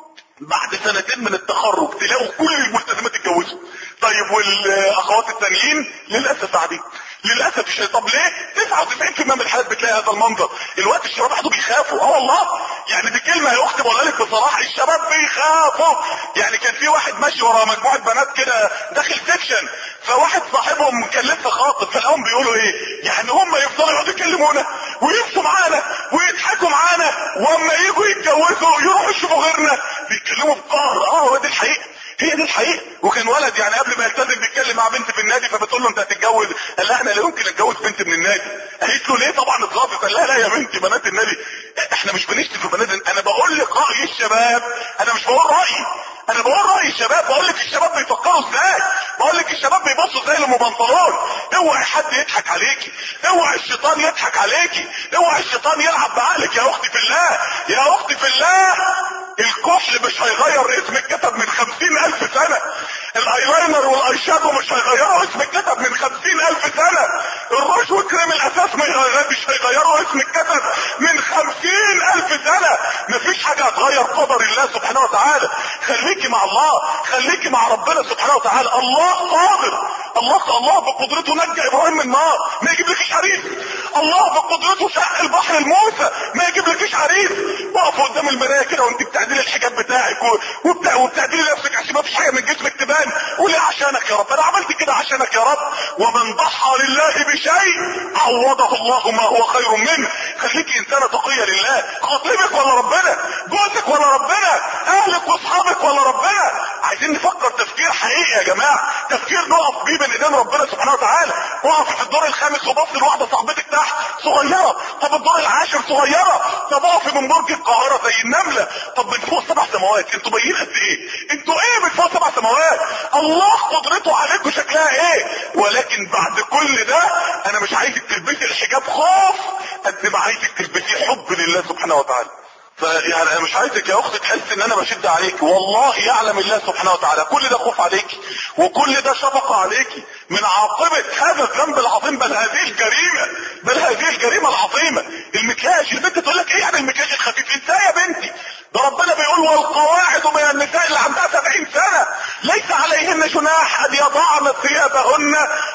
بعد سنتين من التخرج تلاقوا كل الملتزمات اتجوزوا طيب والاخوات التانيين للاسف قاعدين للاسف الشيء طب ليه 99% من الحالات بتلاقي هذا المنظر الوقت الشباب قعدوا بيخافوا اه والله يعني دي كلمه يا اختي بقولها لك بصراحه الشباب بيخافوا يعني كان في واحد ماشي ورا مجموعه بنات كده داخل سكشن فواحد صاحبهم كان لسه خاطب فلقاهم بيقولوا ايه يعني هم يفضلوا يقعدوا يكلمونا ويمشوا معانا ويضحكوا معانا واما يجوا يتجوزوا يروحوا يشوفوا غيرنا بيتكلموا بقهر اه هو دي الحقيقه هي دي الحقيقه وكان ولد يعني قبل ما يلتزم بيتكلم مع بنت في النادي فبتقول له انت هتتجوز قال لها انا لا يمكن اتجوز بنت من النادي قالت له ليه طبعا اتغاظت قال لها لا يا بنتي بنات النادي احنا مش بنشتم في بنات انا بقول لك راي الشباب انا مش بقول رايي انا بقول راي الشباب بقول لك الشباب بيفكروا ازاي بقول لك الشباب بيبصوا ازاي للمبنطلون اوعي حد يضحك عليكي اوعي الشيطان يضحك عليكي اوعي الشيطان يلعب بعقلك يا اختي في الله يا اختي في الله الكحل مش هيغير اسم الكتب من خمسين الف سنة الايلاينر والاي شادو مش هيغيروا اسم الكتب من خمسين الف سنة الروش وكريم الاساس مش هيغيروا اسم الكتب من خمسين الف سنة مفيش حاجة هتغير قدر الله سبحانه وتعالى خليكي مع الله خليكي مع ربنا سبحانه وتعالى الله قادر الله الله بقدرته نجى ابراهيم من النار ما يجيب لكيش عريس الله بقدرته شق البحر لموسى ما يجيب لكيش عريس وقف قدام المرايه كده وانت بتعدلي الحجاب بتاعك وبتاع وبتعدلي نفسك عشان ما فيش حاجه من جسمك تبان قولي عشانك يا رب انا عملت كده عشانك يا رب ومن ضحى لله بشيء عوضه الله ما هو خير منه خليكي انسانه تقيه لله خطيبك ولا ربنا جوزك ولا ربنا اهلك واصحابك ولا ربنا عايزين نفكر تفكير حقيقي يا جماعه تفكير نقف بيه بين ايدين ربنا سبحانه وتعالى اقف في الدور الخامس وبص لواحده صاحبتك تحت صغيره طب الدور العاشر صغيره طب اقف من برج القاهره زي النمله طب من فوق سبع سماوات انتوا باينين قد ايه انتوا ايه من فوق سبع سماوات الله قدرته عليكم شكلها ايه ولكن بعد كل ده انا مش عايزك تلبسي الحجاب خوف قد ما عايزك تلبسي حب لله سبحانه وتعالى فيعني انا مش عايزك يا اختي تحس ان انا بشد عليك والله يعلم الله سبحانه وتعالى كل ده خوف عليك وكل ده شفقة عليك من عاقبة هذا الذنب العظيم بل هذه الجريمة بل هذه الجريمة العظيمة المكياج البنت تقول لك ايه يعني المكياج الخفيف ازاي يا بنتي ده ربنا بيقول والقواعد من النساء اللي عندها 70 سنة ليس عليهن جناح ان يضعن ثيابهن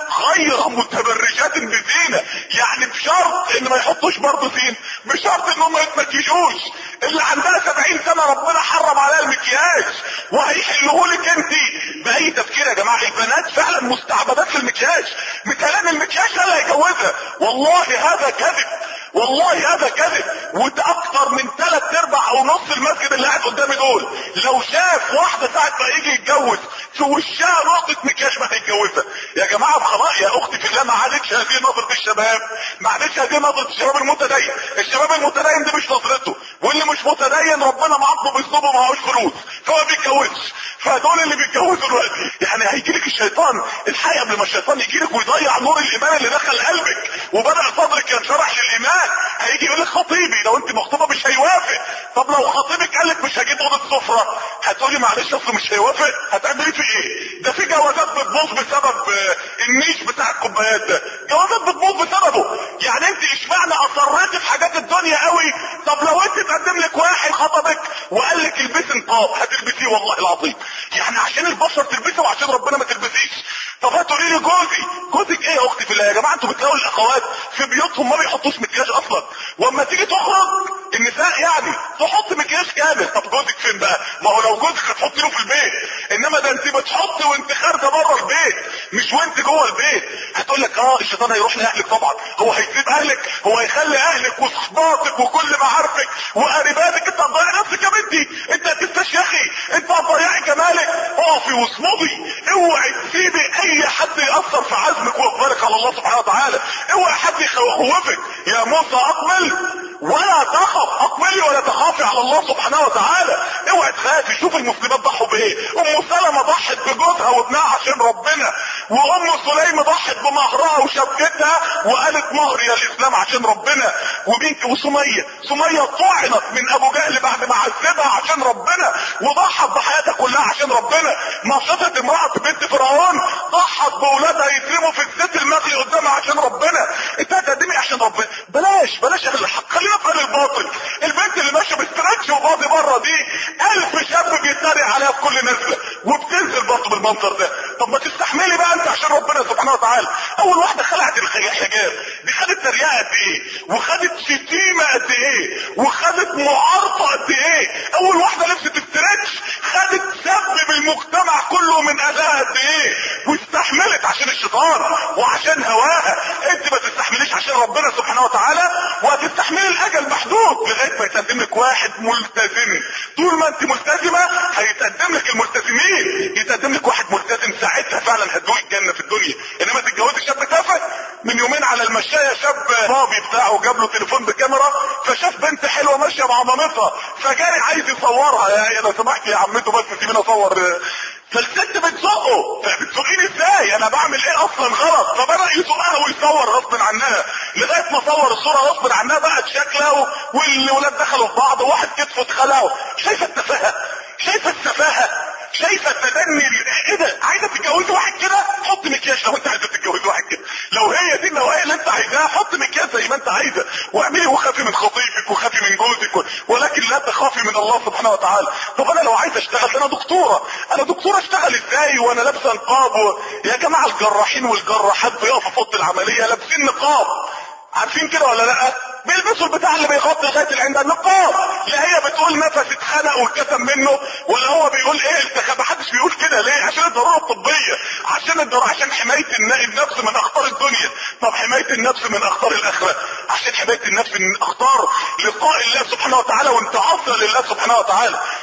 غير متبرجات بزينة يعني بشرط ان ما يحطوش برضه زين بشرط ان هم ما يتمكيجوش اللي عندها 70 سنة ربنا حرم عليها المكياج وهيحلوه لك انت باي تفكير يا جماعة البنات فعلا مستعبدات في المكياج مثالان المكياج ده اللي هيجوزها والله هذا كذب والله هذا كذب وده اكتر من ثلاث ارباع او نص المسجد اللي قاعد قدامي دول لو شاف واحده ساعه ما يجي يتجوز في وشها نقطه مكياج ما هيتجوزها يا جماعه بخلاء يا اختي في الله معلش هذه نظره الشباب معلش هذه نظره الشباب المتدين الشباب المتدين دي مش نظرته واللي مش متدين ربنا معاقبه باسلوبه معهوش فلوس فهو ما بيتجوزش فدول اللي بيتجوزوا دلوقتي يعني هيجي لك الشيطان الحقيقه قبل ما الشيطان يجي لك ويضيع نور الايمان اللي دخل قلبك وبدا صدرك ينشرح للايمان هيجي يقول لك خطيبي لو انت مخطوبه مش هيوافق طب لو خطيبك قال لك مش هجيب اوضه سفره هتقولي معلش اصل مش هيوافق هتعملي في ايه ده في جوازات بتبوظ بسبب آه، النيش بتاع الكوبايات ده جوازات بتبوظ بسببه يعني انت اشمعنى اصريتي في حاجات الدنيا قوي طب لو انت تقدم لك واحد خطبك وقال لك البسي نقاب هتلبسيه والله العظيم يعني عشان البشر تلبسه وعشان ربنا ما تلبسيش طب هتقولي لي جوزي جوزك ايه يا اختي في الله يا جماعه انتوا بتلاقوا الاخوات في بيوتهم ما بيحطوش مكياج اصلا واما تيجي تخرج النساء يعني تحط مكياج كامل طب جوزك فين بقى ما هو لو جوزك هتحطي له في البيت انما ده انت بتحطي وانت خارجه بره البيت مش وانت جوه البيت هتقول لك اه الشيطان هيروح لاهلك طبعا هو هيسيب اهلك هو هيخلي اهلك وصحباتك وكل معارفك وقريباتك انت هتضيع نفسك يا بنتي انت هتستشيخي انت هتضيعي جمالك اقفي واصمدي اوعي تسيبي اي حد ياثر في عزمك واقبالك على الله سبحانه وتعالى اوعي حد يخوفك يا موسى اقبل ولا تخف اقبلي ولا تخافي على الله سبحانه وتعالى اوعي تخافي شوف المسلمات ضحوا بايه ام سلمة ضحت بجوزها وابنها عشان ربنا وام سليم ضحت بمهرها وشبكتها وقالت مهري للاسلام عشان ربنا ومين وسمية سمية طعنت من ابو جهل بعد ما عذبها عشان ربنا وضحت بحياتها كلها عشان ربنا نشطت امرأة بنت فرعون ضحت باولادها يترموا في الزيت المغلي قدامها عشان ربنا انت هتقدمي عشان ربنا بلاش بلاش اهل الحق خلينا في اهل الباطل البنت اللي ماشيه بستراتش وباضي بره دي الف شاب بيتريق عليها في كل نزله وبتنزل برضه بالمنظر ده طب ما تستحملي بقى انت عشان ربنا سبحانه وتعالى اول واحده خلعت الحجاب دي خدت تريقه قد ايه وخدت شتيمه قد ايه وخدت معارضه قد ايه اول واحده لبست استراتش خدت سب بالمجتمع كله من اذاها قد ايه واستحملت عشان الشيطان وعشان هواها انت ما تستحمليش عشان ربنا سبحانه وتعالى وهتستحملي الاجل محدود لغايه ما يتقدم لك واحد ملتزم طول ما انت ملتزمه هيتقدم لك الملتزمين يتقدم لك واحد ملتزم ساعتها فعلا هتدوق الجنه في الدنيا انما تتجوزي شاب تافه من يومين على المشايه شاب بابي بتاعه جاب له تليفون بكاميرا فشاف بنت حلوه ماشيه مع مامتها فجاري عايز يصورها يا لو سمحت يا عمته بس سيبيني اصور فالست بتزقه بتزقيني ازاي انا بعمل ايه اصلا غلط فبدا يزقها ويصور غصب عنها لغايه ما صور الصوره غصب عنها بقت شكلها والولاد دخلوا في بعض وواحد كتفه اتخلعوا شايفه التفاهه شايفه السفاهه شايفه التدني ايه ده عايزه تتجوزي واحد كده حط مكياج لو انت عايزه تتجوزي واحد كده لو هي دي النوايا اللي انت عايزاها حط مكياج زي ما انت عايزه واعملي وخافي من خطيبك وخافي من جوزك ولكن لا تخافي من الله سبحانه وتعالى طب انا لو عايز اشتغل انا دكتوره انا دكتوره اشتغل ازاي وانا لابسه نقاب و... يا جماعه الجراحين والجراحات بيقفوا في اوضه العمليه لابسين نقاب عارفين كده ولا لا بيلبسوا البتاع اللي بيغطي لغايه العين ده النقاب لا هي بتقول نفس اتخنق واتكتم منه ولا هو بيقول ايه التخ... محدش بيقول كده ليه عشان الضروره الطبيه عشان الضروره عشان حمايه النفس من اخطار الدنيا طب حمايه النفس من اخطار الاخره عشان حمايه النفس من اخطار لقاء الله سبحانه وتعالى وانت عاصي لله سبحانه وتعالى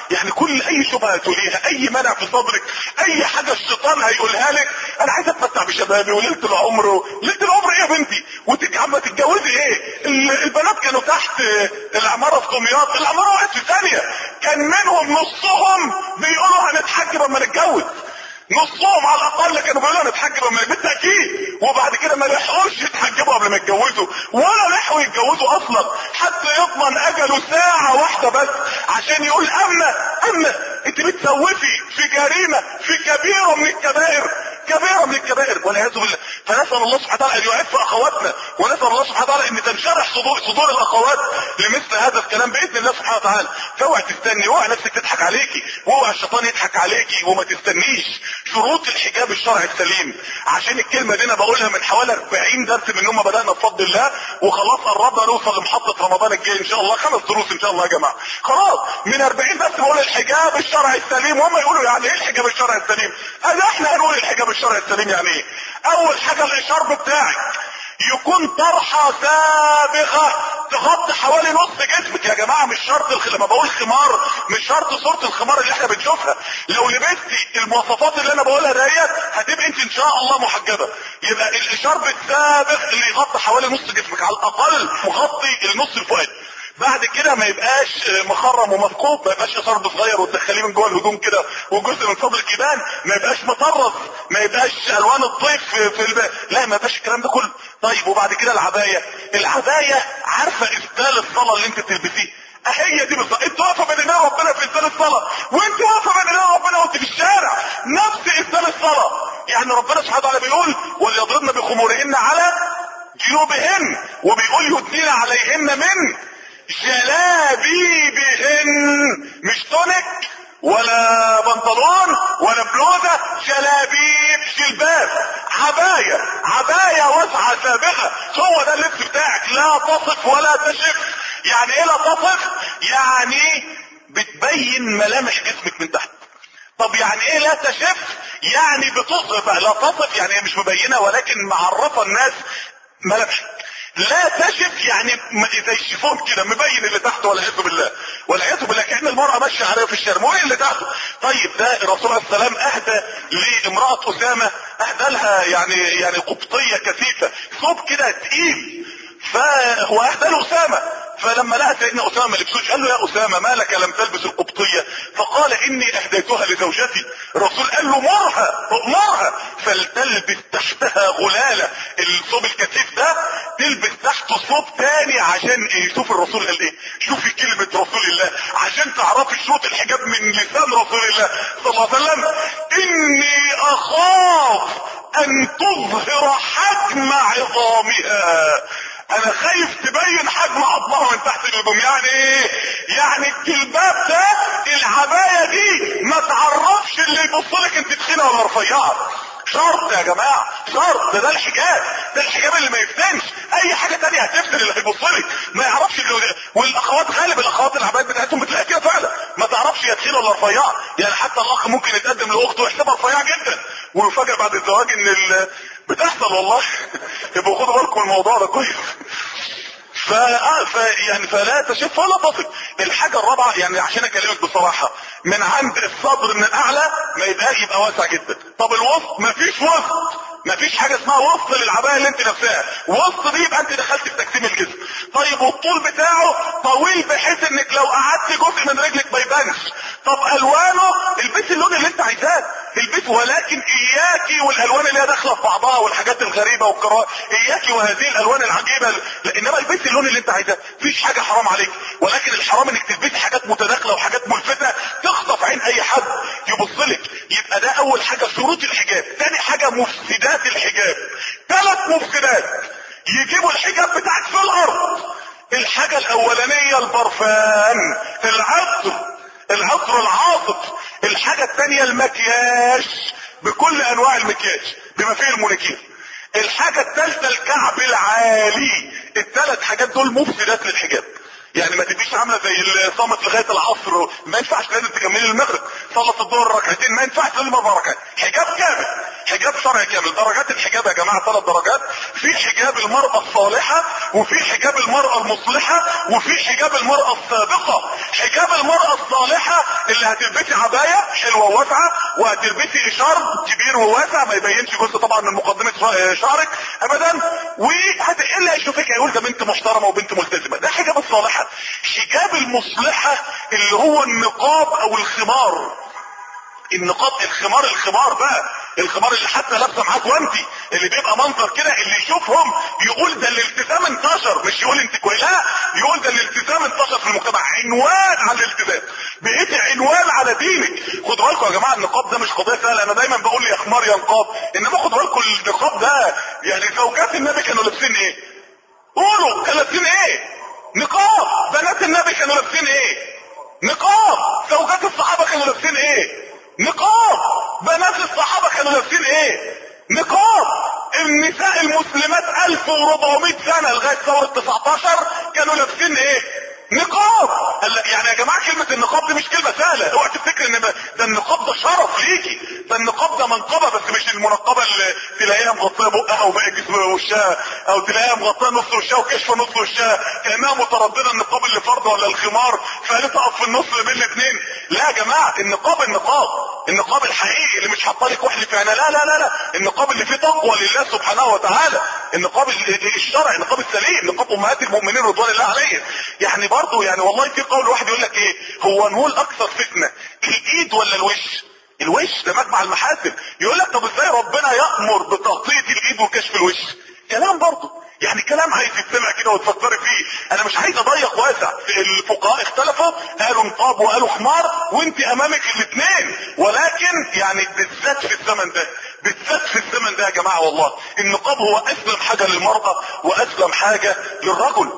يعني كل اي شبهه تقوليها اي منع في صدرك اي حاجه الشيطان هيقولها لك انا عايز اتمتع بشبابي وليله العمر ليله العمر ايه يا بنتي وتك عم تتجوزي ايه ال- البنات كانوا تحت العماره في دمياط العماره وقعت في ثانيه كان منهم نصهم بيقولوا هنتحجب اما نتجوز نصهم على الاقل كانوا بيقولوا نتحجب اما بالتاكيد وبعد كده ما لحقوش يتحجبوا قبل ما يتجوزوا ولا لحقوا يتجوزوا اصلا حتى يضمن اجله ساعه واحده بس عشان يقول اما اما انت بتسوفي في جريمه في كبيره من الكبائر كبيره من الكبائر والعياذ بالله فنسال الله سبحانه وتعالى ان يعف اخواتنا ونسال الله سبحانه وتعالى ان تنشرح صدور صدور الاخوات لمثل هذا الكلام باذن الله سبحانه وتعالى فاوعي تستني واوعي نفسك تضحك عليكي واوعي الشيطان يضحك عليكي وما تستنيش شروط الحجاب الشرعي السليم عشان الكلمه دي انا بقولها من حوالي 40 درس من يوم ما بدانا بفضل الله وخلاص قربنا نوصل لمحطه رمضان الجاي ان شاء الله خمس دروس ان شاء الله يا جماعه خلاص من 40 درس بقول الحجاب الشرعي السليم وهم يقولوا يعني ايه الحجاب الشرعي السليم هذا احنا هنقول الحجاب الشرعي السليم يعني ايه اول حاجه الاشارب بتاعك يكون طرحة سابقة تغطي حوالي نص جسمك يا جماعة مش شرط الخ... لما بقول خمار مش شرط صورة الخمار اللي احنا بنشوفها لو لبستي المواصفات اللي انا بقولها ديت هتبقى انت ان شاء الله محجبة يبقى الاشارب السابق اللي يغطي حوالي نص جسمك على الاقل مغطي النص الفوقاني بعد كده ما يبقاش مخرم ومثقوب ما يبقاش صرب صغير وتدخليه من جوه الهدوم كده وجزء من صدرك يبان ما يبقاش مطرز ما يبقاش الوان الطيف في, في الب... لا ما يبقاش الكلام ده كله طيب وبعد كده العبايه العبايه عارفه اسبال الصلاه اللي انت تلبسيه هي دي بالظبط انت واقفه بين ايدين ربنا في اسبال الصلاه وانت واقفه بين ايدين ربنا وانت في الشارع نفس اسبال الصلاه يعني ربنا سبحانه وتعالى بيقول وليضربن بخمورهن على جيوبهن وبيقول يدنين عليهن من جلابيبهن مش تونك ولا بنطلون ولا بلوزة جلابيب جلباب عباية عباية واسعة سابقة هو ده اللبس بتاعك لا تصف ولا تشف يعني ايه لا تصف يعني بتبين ملامح جسمك من تحت طب يعني ايه لا تشف يعني بتصف لا تصف يعني هي مش مبينة ولكن معرفة الناس ملامحك لا تشف يعني زي الشيفون كده مبين اللي تحته والعياذ بالله والعياذ بالله كان المراه ماشيه عليه في الشارع مبين اللي تحته طيب ده الرسول عليه السلام اهدى لامراه اسامه اهدى لها يعني يعني قبطيه كثيفه ثوب كده تقيل فهو اهدى له اسامه فلما لقى سيدنا اسامه ما لبسوش قال له يا اسامه ما لك لم تلبس القبطيه فقال اني اهديتها لزوجتي الرسول قال له مرها مرها فلتلبس تحتها غلاله الثوب الكثيف ده تلبس تحته ثوب تاني عشان ايه شوف الرسول قال ايه شوفي كلمه رسول الله عشان تعرفي شروط الحجاب من لسان رسول الله صلى الله عليه وسلم اني اخاف ان تظهر حجم عظامها انا خايف تبين حجم عظمها من تحت الهدوم يعني ايه يعني الجلباب ده العبايه دي ما تعرفش اللي يبص لك انت تخينه ولا رفيعه شرط يا جماعه شرط ده ده الحجاب ده الحجاب اللي ما يفتنش اي حاجه تانية هتفتن اللي هيبص لك ما يعرفش اللي والاخوات غالب الاخوات العبايات بتاعتهم بتلاقي كده فعلا ما تعرفش هي تخينه ولا رفيعه يعني حتى الاخ ممكن يتقدم لاخته ويحسبها رفيعه جدا ويفاجئ بعد الزواج ان ال... بتحصل والله يبقوا خدوا بالكم الموضوع ده كويس ف... ف... يعني فلا تشف ولا تصف الحاجة الرابعة يعني عشان اكلمك بصراحة من عند الصدر من الاعلى ما يبقى يبقى واسع جدا طب الوسط ما فيش وسط ما فيش حاجة اسمها وسط للعباية اللي انت لابساها وسط دي يبقى انت دخلت في تقسيم الجسم طيب والطول بتاعه طويل بحيث انك لو قعدت جزء من رجلك ما يبانش طب الوانه البس اللون اللي انت عايزاه البس ولكن اياكي والالوان اللي هي داخله في بعضها والحاجات الغريبه والقراء اياكي وهذه الالوان العجيبه لا انما البسي اللون اللي انت عايزاه مفيش حاجه حرام عليك ولكن الحرام انك تلبسي حاجات متداخله وحاجات ملفته تخطف عين اي حد يبص لك يبقى ده اول حاجه شروط الحجاب تاني حاجه مفسدات الحجاب ثلاث مفسدات يجيبوا الحجاب بتاعك في الارض الحاجه الاولانيه البرفان العطر العطر العاطف الحاجة الثانية المكياج بكل انواع المكياج بما فيه المونيكير الحاجة الثالثة الكعب العالي الثلاث حاجات دول مفسدات للحجاب يعني ما تبقيش عامله زي صامت لغايه العصر ما ينفعش لازم تكملي المغرب صلاه الظهر ركعتين ما ينفعش لازم اربع ركعات حجاب كامل حجاب شرعي كامل درجات الحجاب يا جماعه ثلاث درجات في حجاب المراه الصالحه وفي حجاب المراه المصلحه وفي حجاب المراه السابقه حجاب المرأة الصالحة اللي هتلبسي عباية حلوة وواسعة وهتلبسي شرب كبير وواسع ما يبينش جزء طبعا من مقدمة شعرك ابدا وهت ايه اللي هيشوفك هيقول ده بنت محترمة وبنت ملتزمة ده حجاب الصالحة حجاب المصلحة اللي هو النقاب او الخمار النقاب الخمار الخمار بقى الخمار اللي حتى لابسه معاك وانتي اللي بيبقى منظر كده اللي يشوفهم يقول ده الالتزام انتشر مش يقول انت كويس لا يقول ده الالتزام انتشر في المجتمع عنوان على الالتزام بقيت عنوان على دينك خدوا بالكم يا جماعه النقاب ده مش قضيه سهله انا دايما بقول يا خمار يا نقاب انما خدوا بالكم النقاب ده يعني زوجات النبي كانوا لابسين ايه قولوا كانوا لابسين ايه نقاب بنات النبي كانوا لابسين ايه نقاب زوجات الصحابه كانوا لابسين ايه نقاب بنات الصحابة كانوا لابسين ايه نقاب النساء المسلمات 1400 سنة لغاية ثورة 19 كانوا لابسين ايه نقاب يعني يا جماعة كلمة النقاب دي مش كلمة سهلة اوعى تفتكر ان ده النقاب ده شرف ليكي ده النقاب ده منقبة بس مش المنقبة اللي تلاقيها مغطية بقها وباقي جسم وشها او تلاقيها مغطية نص وشها وكشفة نص وشها كأنها مترددة النقاب اللي فرض ولا الخمار فقالت اقف في النص بين الاثنين لا يا جماعة النقاب النقاب النقاب الحقيقي اللي مش حاطلك وحل في عينها لا لا لا لا النقاب اللي فيه تقوى لله سبحانه وتعالى النقاب الشرعي النقاب السليم نقاب امهات المؤمنين رضوان الله عليهم يعني برضه يعني والله في قول واحد يقول لك ايه هو نقول اكثر فتنه الايد ولا الوش الوش ده مجمع المحاسن يقول لك طب ازاي ربنا يامر بتغطيه الايد وكشف الوش كلام برضه يعني كلام عايز يتسمع كده وتفكري فيه انا مش عايز اضيق واسع الفقهاء اختلفوا قالوا نقاب وقالوا خمار وانت امامك الاثنين ولكن يعني بالذات في الزمن ده بالذات في الزمن ده يا جماعه والله النقاب هو اسلم حاجه للمراه واسلم حاجه للرجل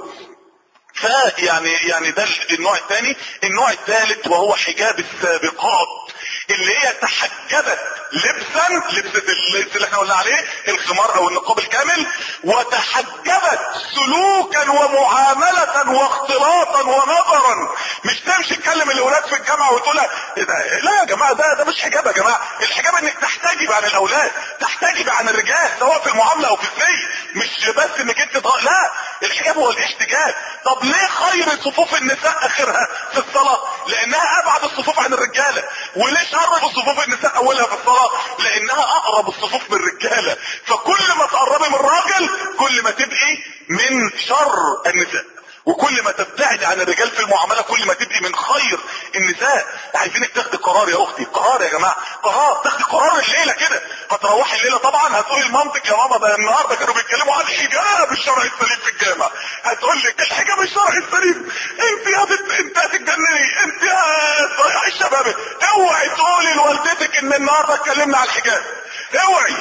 فيعني يعني ده النوع الثاني النوع الثالث وهو حجاب السابقات اللي هي تحجبت لبسا لبسة اللبس اللي احنا قلنا عليه الخمار او النقاب الكامل وتحجبت سلوكا ومعاملة واختلاطا ونظرا مش تمشي تكلم الاولاد في الجامعة وتقول لا يا جماعة ده ده مش حجاب يا جماعة الحجاب انك تحتجب عن الاولاد تحتجب عن الرجال سواء في المعاملة او في الزي مش بس انك انت ضغ... لا الحجاب هو الاحتجاب طب ليه خير صفوف النساء اخرها في الصلاة لانها ابعد الصفوف عن الرجالة وليه شرف صفوف النساء اولها في الصلاة لانها اقرب الصفوف من الرجالة فكل ما تقربي من الراجل كل ما تبقي من شر النساء وكل ما تبتعد عن الرجال في المعاملة كل ما تبقي من خير النساء عايزينك تاخدي قرار يا اختي قرار يا جماعة قرار تاخدي قرار الليلة كده هتروحي الليلة طبعا هتقولي لمامتك يا ماما ده النهارده كانوا بيتكلموا عن الحجاب الشرعي السليم في الجامع هتقول لك الحجاب الشرعي السليم انت يا بنت انت هتتجنني انت يا ضيعي الشباب اوعي تقولي لوالدتك ان النهارده اتكلمنا عن الحجاب اوعي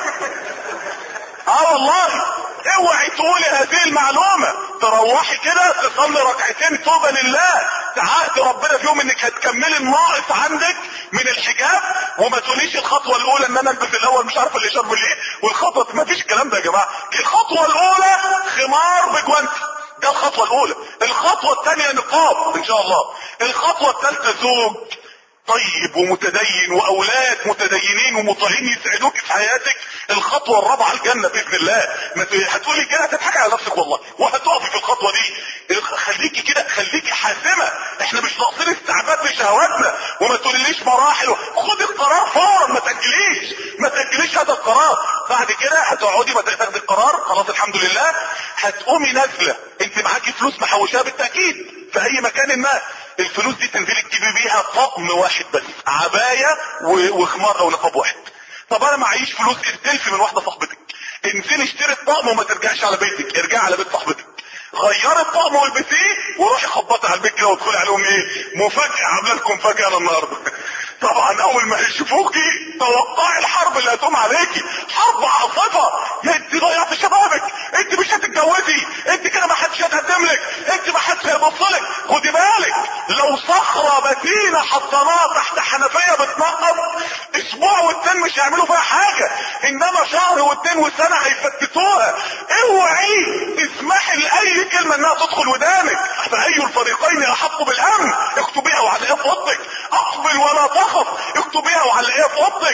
اه والله اوعي تقولي هذه المعلومة تروحي كده تصلي ركعتين توبة لله تعهد ربنا فيهم انك هتكملي الناقص عندك من الحجاب وما تقوليش الخطوة الاولى ان انا البس الاول مش عارف اللي شرب ليه والخطوة ما فيش الكلام ده يا جماعة الخطوة الاولى خمار بجوانتي ده الخطوة الاولى الخطوة الثانية نقاب ان شاء الله الخطوة الثالثة زوج طيب ومتدين واولاد متدينين ومطيعين يسعدوك في حياتك الخطوه الرابعه الجنه باذن الله ما هتقولي كده هتضحكي على نفسك والله وهتقفي في الخطوه دي خليكي كده خليكي حاسمه احنا مش ناقصين استعباد لشهواتنا وما تقوليليش مراحل خدي القرار فورا ما تاجليش ما تاجليش هذا القرار بعد كده هتقعدي ما تاخدي القرار خلاص الحمد لله هتقومي نازله انت معاكي فلوس محوشاها بالتاكيد في اي مكان ما الفلوس دي تنزلي تجيبي بيها طقم واحد بس عباية وخمار او نقاب واحد طب انا معيش فلوس استلفي من واحدة صاحبتك انزلي اشتري الطقم وما ترجعش على بيتك ارجعي على بيت صاحبتك غيري الطقم والبسيه وروحي خبطي على البيت كده وادخلي عليهم ايه مفاجأة عامله لكم مفاجأة انا النهارده طبعا اول ما يشوفوكي توقعي الحرب اللي هتقوم عليكي حرب عاصفة يا انت ضيعت شبابك انت مش هتتجوزي انت كده ما حدش هتقدم لك انت ما حدش هيبص لك خدي بالك لو صخرة متينة حطيناها تحت حنفية بتنقط اسبوع والتاني مش هيعملوا فيها حاجة انما شهر والتاني وسنة هيفتتوها اوعي تسمحي مستحيل اي كلمه انها تدخل ودانك فاي الفريقين احق بالامن اكتبيها وعلقيها في اوضتك اقبل ولا تخف اكتبيها وعلقيها في اوضتك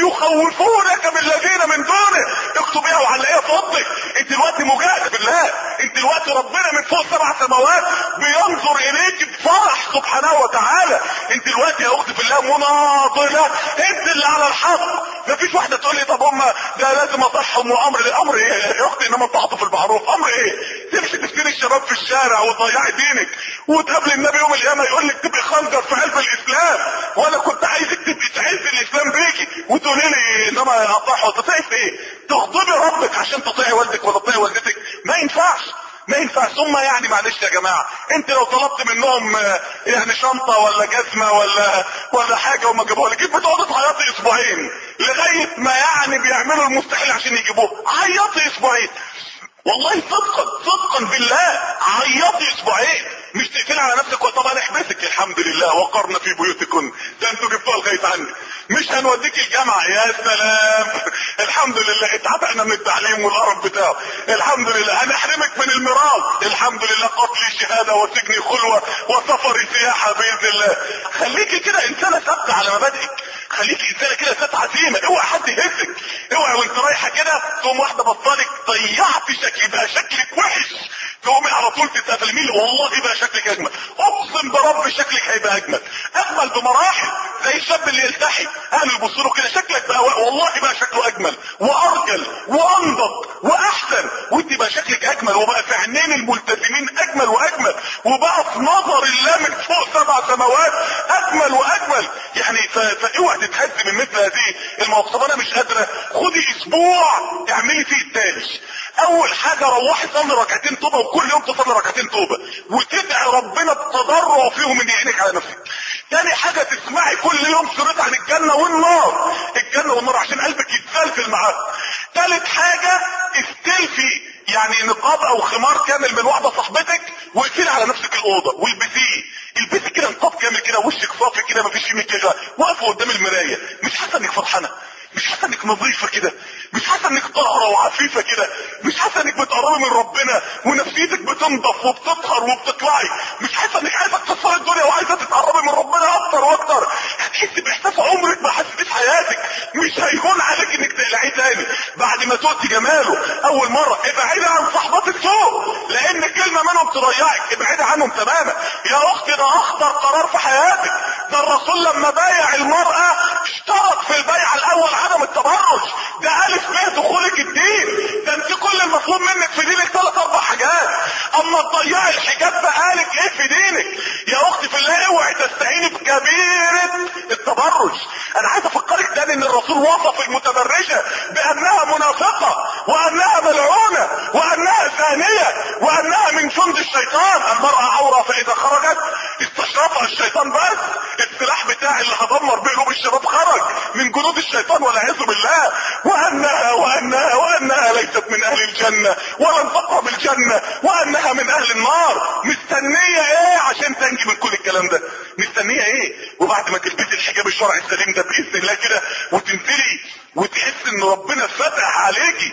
ويخوفونك بالذين من دونه اكتبيها وعلقيها في اوضتك انت دلوقتي مجاهد بالله انت دلوقتي ربنا من فوق سبع سماوات بينظر اليك بفرح سبحانه وتعالى انت دلوقتي يا اختي في الله مناضله انت اللي على الحق مفيش واحده تقول لي طب هم ده لازم اصحهم وامر الامر ايه يا اختي انما التعاطف المعروف امر ايه تمشي تفتري الشباب في الشارع وتضيعي دينك وتقابل النبي يوم القيامه يقول لك تبقي خنجر في قلب الاسلام وانا كنت عايزك تبقي تعز الاسلام بيكي وتقولي لي انما اطيع وتطيعي في ايه تغضبي ربك عشان تطيعي والدك ولا تطيعي والدتك ما ينفعش ما ينفعش ثم يعني معلش يا جماعه انت لو طلبت منهم آه، يعني شنطه ولا جزمه ولا ولا حاجه وما جابوها لك بتقعدي تعيطي اسبوعين لغايه ما يعني بيعملوا المستحيل عشان يجيبوه عيطي اسبوعين والله صدقا صدقا بالله عيطي اسبوعين مش تقفلي على نفسك وطبعا احبسك الحمد لله وقرنا في بيوتكن ده انتوا جبتوها لغايه عني مش هنوديك الجامعه يا سلام الحمد لله اتعتقنا من التعليم والقرف بتاعه الحمد لله هنحرمك من الميراث الحمد لله قتلي شهاده وسجني خلوه وسفري سياحه باذن الله خليكي كده انسانه ثابته على مبادئك خليكي انسانه كده ذات عزيمه اوعى حد يهزك اوعى وانت رايحه كده تقوم واحده بصالك ضيعتي شكل يبقى شكلك وحش تقومي على طول تتقفل مين والله بقى شكلك اجمل اقسم برب شكلك هيبقى اجمل اجمل بمراحل زي الشاب اللي يلتحي اهله يبصوا له كده شكلك بقى والله بقى شكله اجمل وارجل وانضج واحسن وانت بقى شكلك اجمل وبقى في عينين الملتزمين اجمل واجمل وبقى في نظر الله من فوق سبع سماوات اجمل واجمل يعني ف- فاوعى تتهز من مثل هذه المواقف طب انا مش قادره خدي اسبوع اعملي فيه التاني اول حاجه روحي صلي ركعتين توبه وكل يوم تصلي ركعتين توبه وتدعي ربنا بتضرع فيهم من عينك على نفسك تاني حاجه تسمعي كل يوم شريط عن الجنه والنار الجنه والنار عشان قلبك يتسلسل معاها تالت حاجه استلفي يعني نقاب او خمار كامل من واحده صاحبتك واقفلي على نفسك الاوضه والبسيه البسي كده نقاب كامل كده وشك صافي كده مفيش فيه مكياج واقفه قدام المرايه مش حاسه انك فرحانه مش حاسه انك نظيفه كده مش حاسه انك طاهره وعفيفه كده مش حاسه انك بتقربي من ربنا ونفسيتك بتنضف وبتطهر وبتطلعي مش حاسه انك عايزه تكسري الدنيا وعايزه تتقربي من ربنا اكتر واكتر هتحسي باحساس عمرك ما حسيتيه في حياتك مش هيهون عليك انك تقلعيه تاني بعد ما تؤتي جماله اول مره ابعدي عن صحبات السوء لان كلمه منهم تضيعك ابعدي عنهم تماما يا اختي ده اخطر قرار في حياتك ده الرسول لما بايع المراه اشترط في البيع الاول عدم التبرج ده الف ب دخولك الدين ده انت كل المطلوب منك في دينك ثلاث اربع حاجات اما تضيعي الحجاب بقالك ايه في دينك يا اختي في الله اوعي تستعيني بكبيره التبرج انا عايز افكرك تاني ان الرسول وصف المتبرجه بانها منافقه وانها ملعونه وانها زانيه وانها من جند الشيطان المراه عوره فاذا خرجت استشرفها الشيطان بس السلاح بتاعي اللي هدمر بيه قلوب الشباب خرج من جنود الشيطان والعياذ بالله وانها وانها وانها ليست من اهل الجنه ولن تقرب الجنه وانها من اهل النار مستنيه ايه عشان تنجي من كل الكلام ده مستنيه ايه وبعد ما تلبسي الحجاب الشرعي السليم ده باذن الله كده وتنزلي وتحس ان ربنا فتح عليكي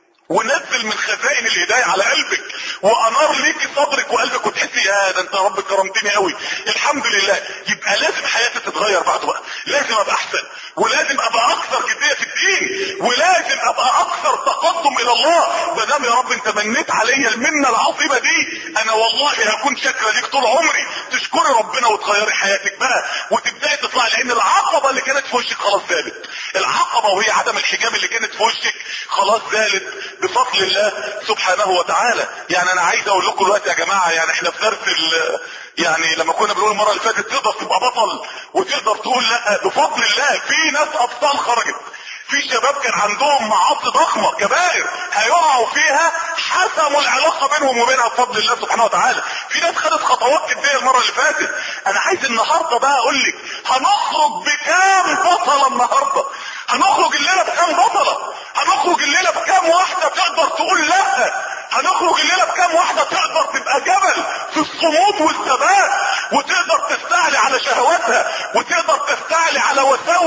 ونزل من خزائن الهداية على قلبك وانار ليكي صدرك وقلبك وتحسي يا ده انت يا رب كرمتني قوي الحمد لله يبقى لازم حياتي تتغير بعد بقى لازم ابقى احسن ولازم ابقى اكثر جديه في الدين ولازم ابقى اكثر تقدم الى الله ما دام يا رب انت منيت عليا المنه العظيمه دي انا والله هكون شاكره ليك طول عمري تشكري ربنا وتغيري حياتك بقى وتبداي تطلعي لان العقبه اللي كانت في وشك خلاص زالت العقبه وهي عدم الحجاب اللي كانت في وشك خلاص زالت بفضل الله سبحانه وتعالى يعني انا عايز اقول لكم دلوقتي يا جماعه يعني احنا في درس ال- يعني لما كنا بنقول المره اللي فاتت تقدر تبقى بطل وتقدر تقول لا بفضل الله في ناس ابطال خرجت في شباب كان عندهم معاصي ضخمه كبائر هيقعوا فيها حسموا العلاقه بينهم وبينها بفضل الله سبحانه وتعالى في ناس خدت خطوات جديه المره اللي فاتت انا عايز النهارده بقى اقول لك هنخرج بكام بطله النهارده هنخرج الليله بكام بطله هنخرج الليله بكام واحده تقدر تقول لا هنخرج الليله بكام واحده تقدر تبقى جبل في الصمود والثبات وتقدر تستعلي على شهواتها وتقدر تستعلي على وساوس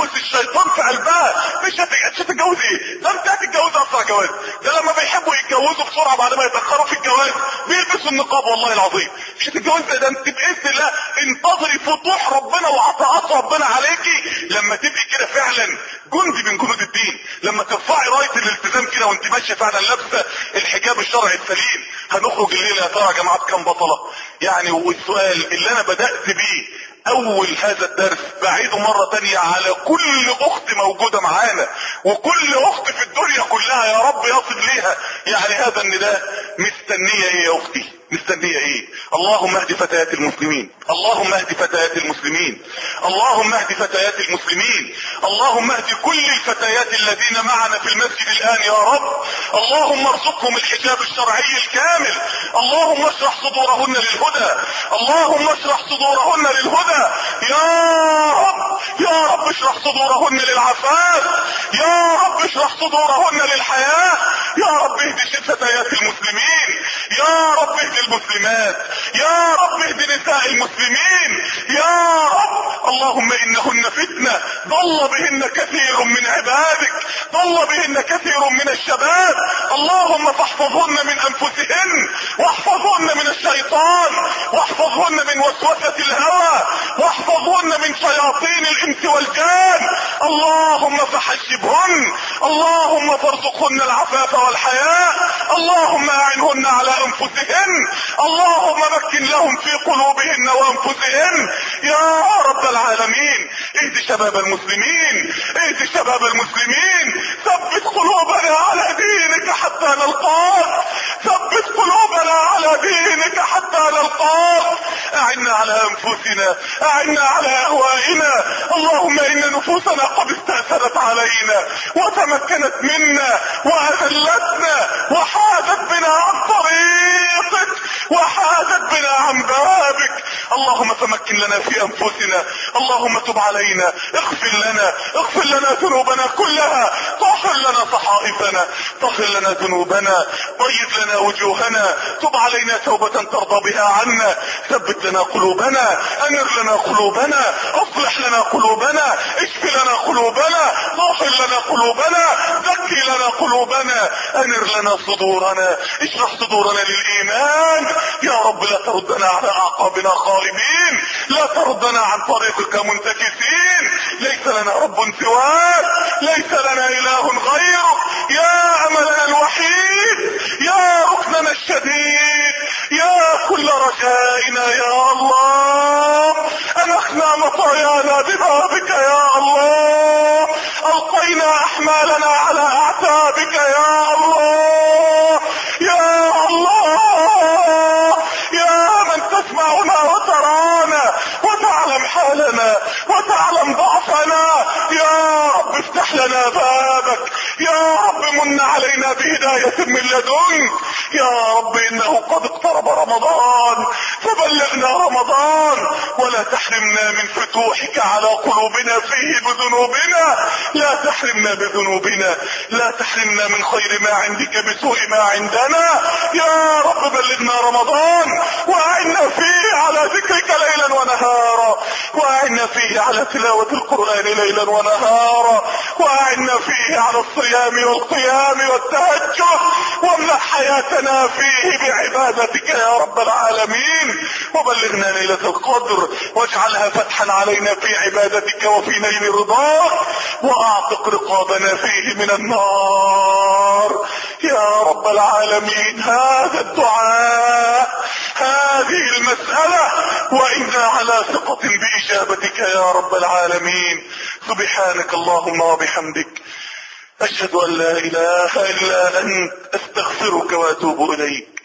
وسوس الشيطان في قلبها مش هت- مش هتتجوز ايه ده انت هتتجوز اسرع جواز ده لما بيحبوا يتجوزوا بسرعه بعد ما يتاخروا في الجواز بيلبسوا النقاب والله العظيم مش هتتجوز ده, ده انت باذن الله انتظري فتوح ربنا وعطاءات ربنا عليكي لما تبقي كده فعلا جندي من جنود الدين لما ترفعي رايه الالتزام كده وانت ماشيه فعلا لابسه الحجاب الشرعي السليم هنخرج الليله يا ترى يا جماعه بكام بطله يعني والسؤال اللي انا بدات بيه اول هذا الدرس بعيده مرة تانية على كل اخت موجودة معانا وكل اخت في الدنيا كلها يا رب يصل ليها يعني هذا النداء مستنية ايه يا اختي مستنية ايه اللهم اهد فتيات المسلمين اللهم اهد فتيات المسلمين اللهم اهد فتيات المسلمين اللهم اهد كل الفتيات الذين معنا في المسجد الان يا رب اللهم ارزقهم الحجاب الشرعي الكامل اللهم اشرح صدورهن للهدى اللهم اشرح صدورهن للهدى يا رب يا رب اشرح صدورهن للعفاف يا رب اشرح صدورهن للحياة يا رب اهد فتيات المسلمين يا رب اهد المسلمات يا رب اهد نساء المسلمين يا رب اللهم انهن فتنة ضل بهن كثير من عبادك ضل بهن كثير من الشباب اللهم فاحفظهن من انفسهن واحفظهن من الشيطان واحفظهن من وسوسة الهوى واحفظهن من شياطين الانس والجان اللهم فحجبهن اللهم فارزقهن العفاف والحياة اللهم اعنهن على انفسهن اللهم مكن لهم في قلوبهن وانفسهن يا رب العالمين اهد شباب المسلمين اهد شباب المسلمين ثبت قلوبنا على دينك حتى نلقاك ثبت قلوبنا على دينك حتى نلقاك اعنا على انفسنا اعنا على اهوائنا اللهم ان نفوسنا قد استأثرت علينا وتمكنت منا واذلتنا وحادت بنا عن طريقك وحادت بنا عن بابك اللهم تمكن لنا في انفسنا اللهم تب علينا اغفر لنا اغفر لنا ذنوبنا كلها طهر لنا صحائفنا طهر لنا ذنوبنا بيض لنا وجوهنا تب علينا توبة ترضى بها عنا ثبت لنا قلوبنا انر لنا قلوبنا اصلح لنا قلوبنا اشف لنا قلوبنا طهر لنا قلوبنا زكي لنا قلوبنا انر لنا صدورنا اشرح صدورنا للايمان يا رب لا تردنا على اعقابنا خائبين لا تردنا عن طريقك منتكسين ليس لنا رب سواك ليس لنا اله غيرك يا املنا الوحيد يا ركننا الشديد يا كل رجائنا يا الله انخنا مطايانا ببابك يا الله القينا احمالنا على اعتابك يا الله يا الله يا من تسمعنا وترانا وتعلم حالنا وتعلم ضعفنا يا رب افتح لنا بابك يا رب من علينا بهداية من لدنك يا رب انه قد اقترب رمضان فبلغنا رمضان ولا تحرمنا من فتوحك على قلوبنا فيه بذنوبنا لا تحرمنا بذنوبنا لا تحرمنا من خير ما عندك بسوء ما عندنا يا رب بلغنا رمضان واعنا فيه على ذكرك ليلا ونهارا واعنا فيه على تلاوة القرآن ليلا ونهارا واعنا فيه على الصيام والقيام والتهجد واملأ حياتنا فيه بعبادتك يا رب العالمين وبلغنا ليلة القدر واجعلها فتحا علينا في عبادتك وفي نيل رضاك واعتق رقابنا فيه من النار يا رب العالمين هذا الدعاء هذه المسألة وإنا على ثقة بإجابتك يا رب العالمين سبحانك اللهم وبحمدك أشهد أن لا إله إلا أنت أستغفرك وأتوب إليك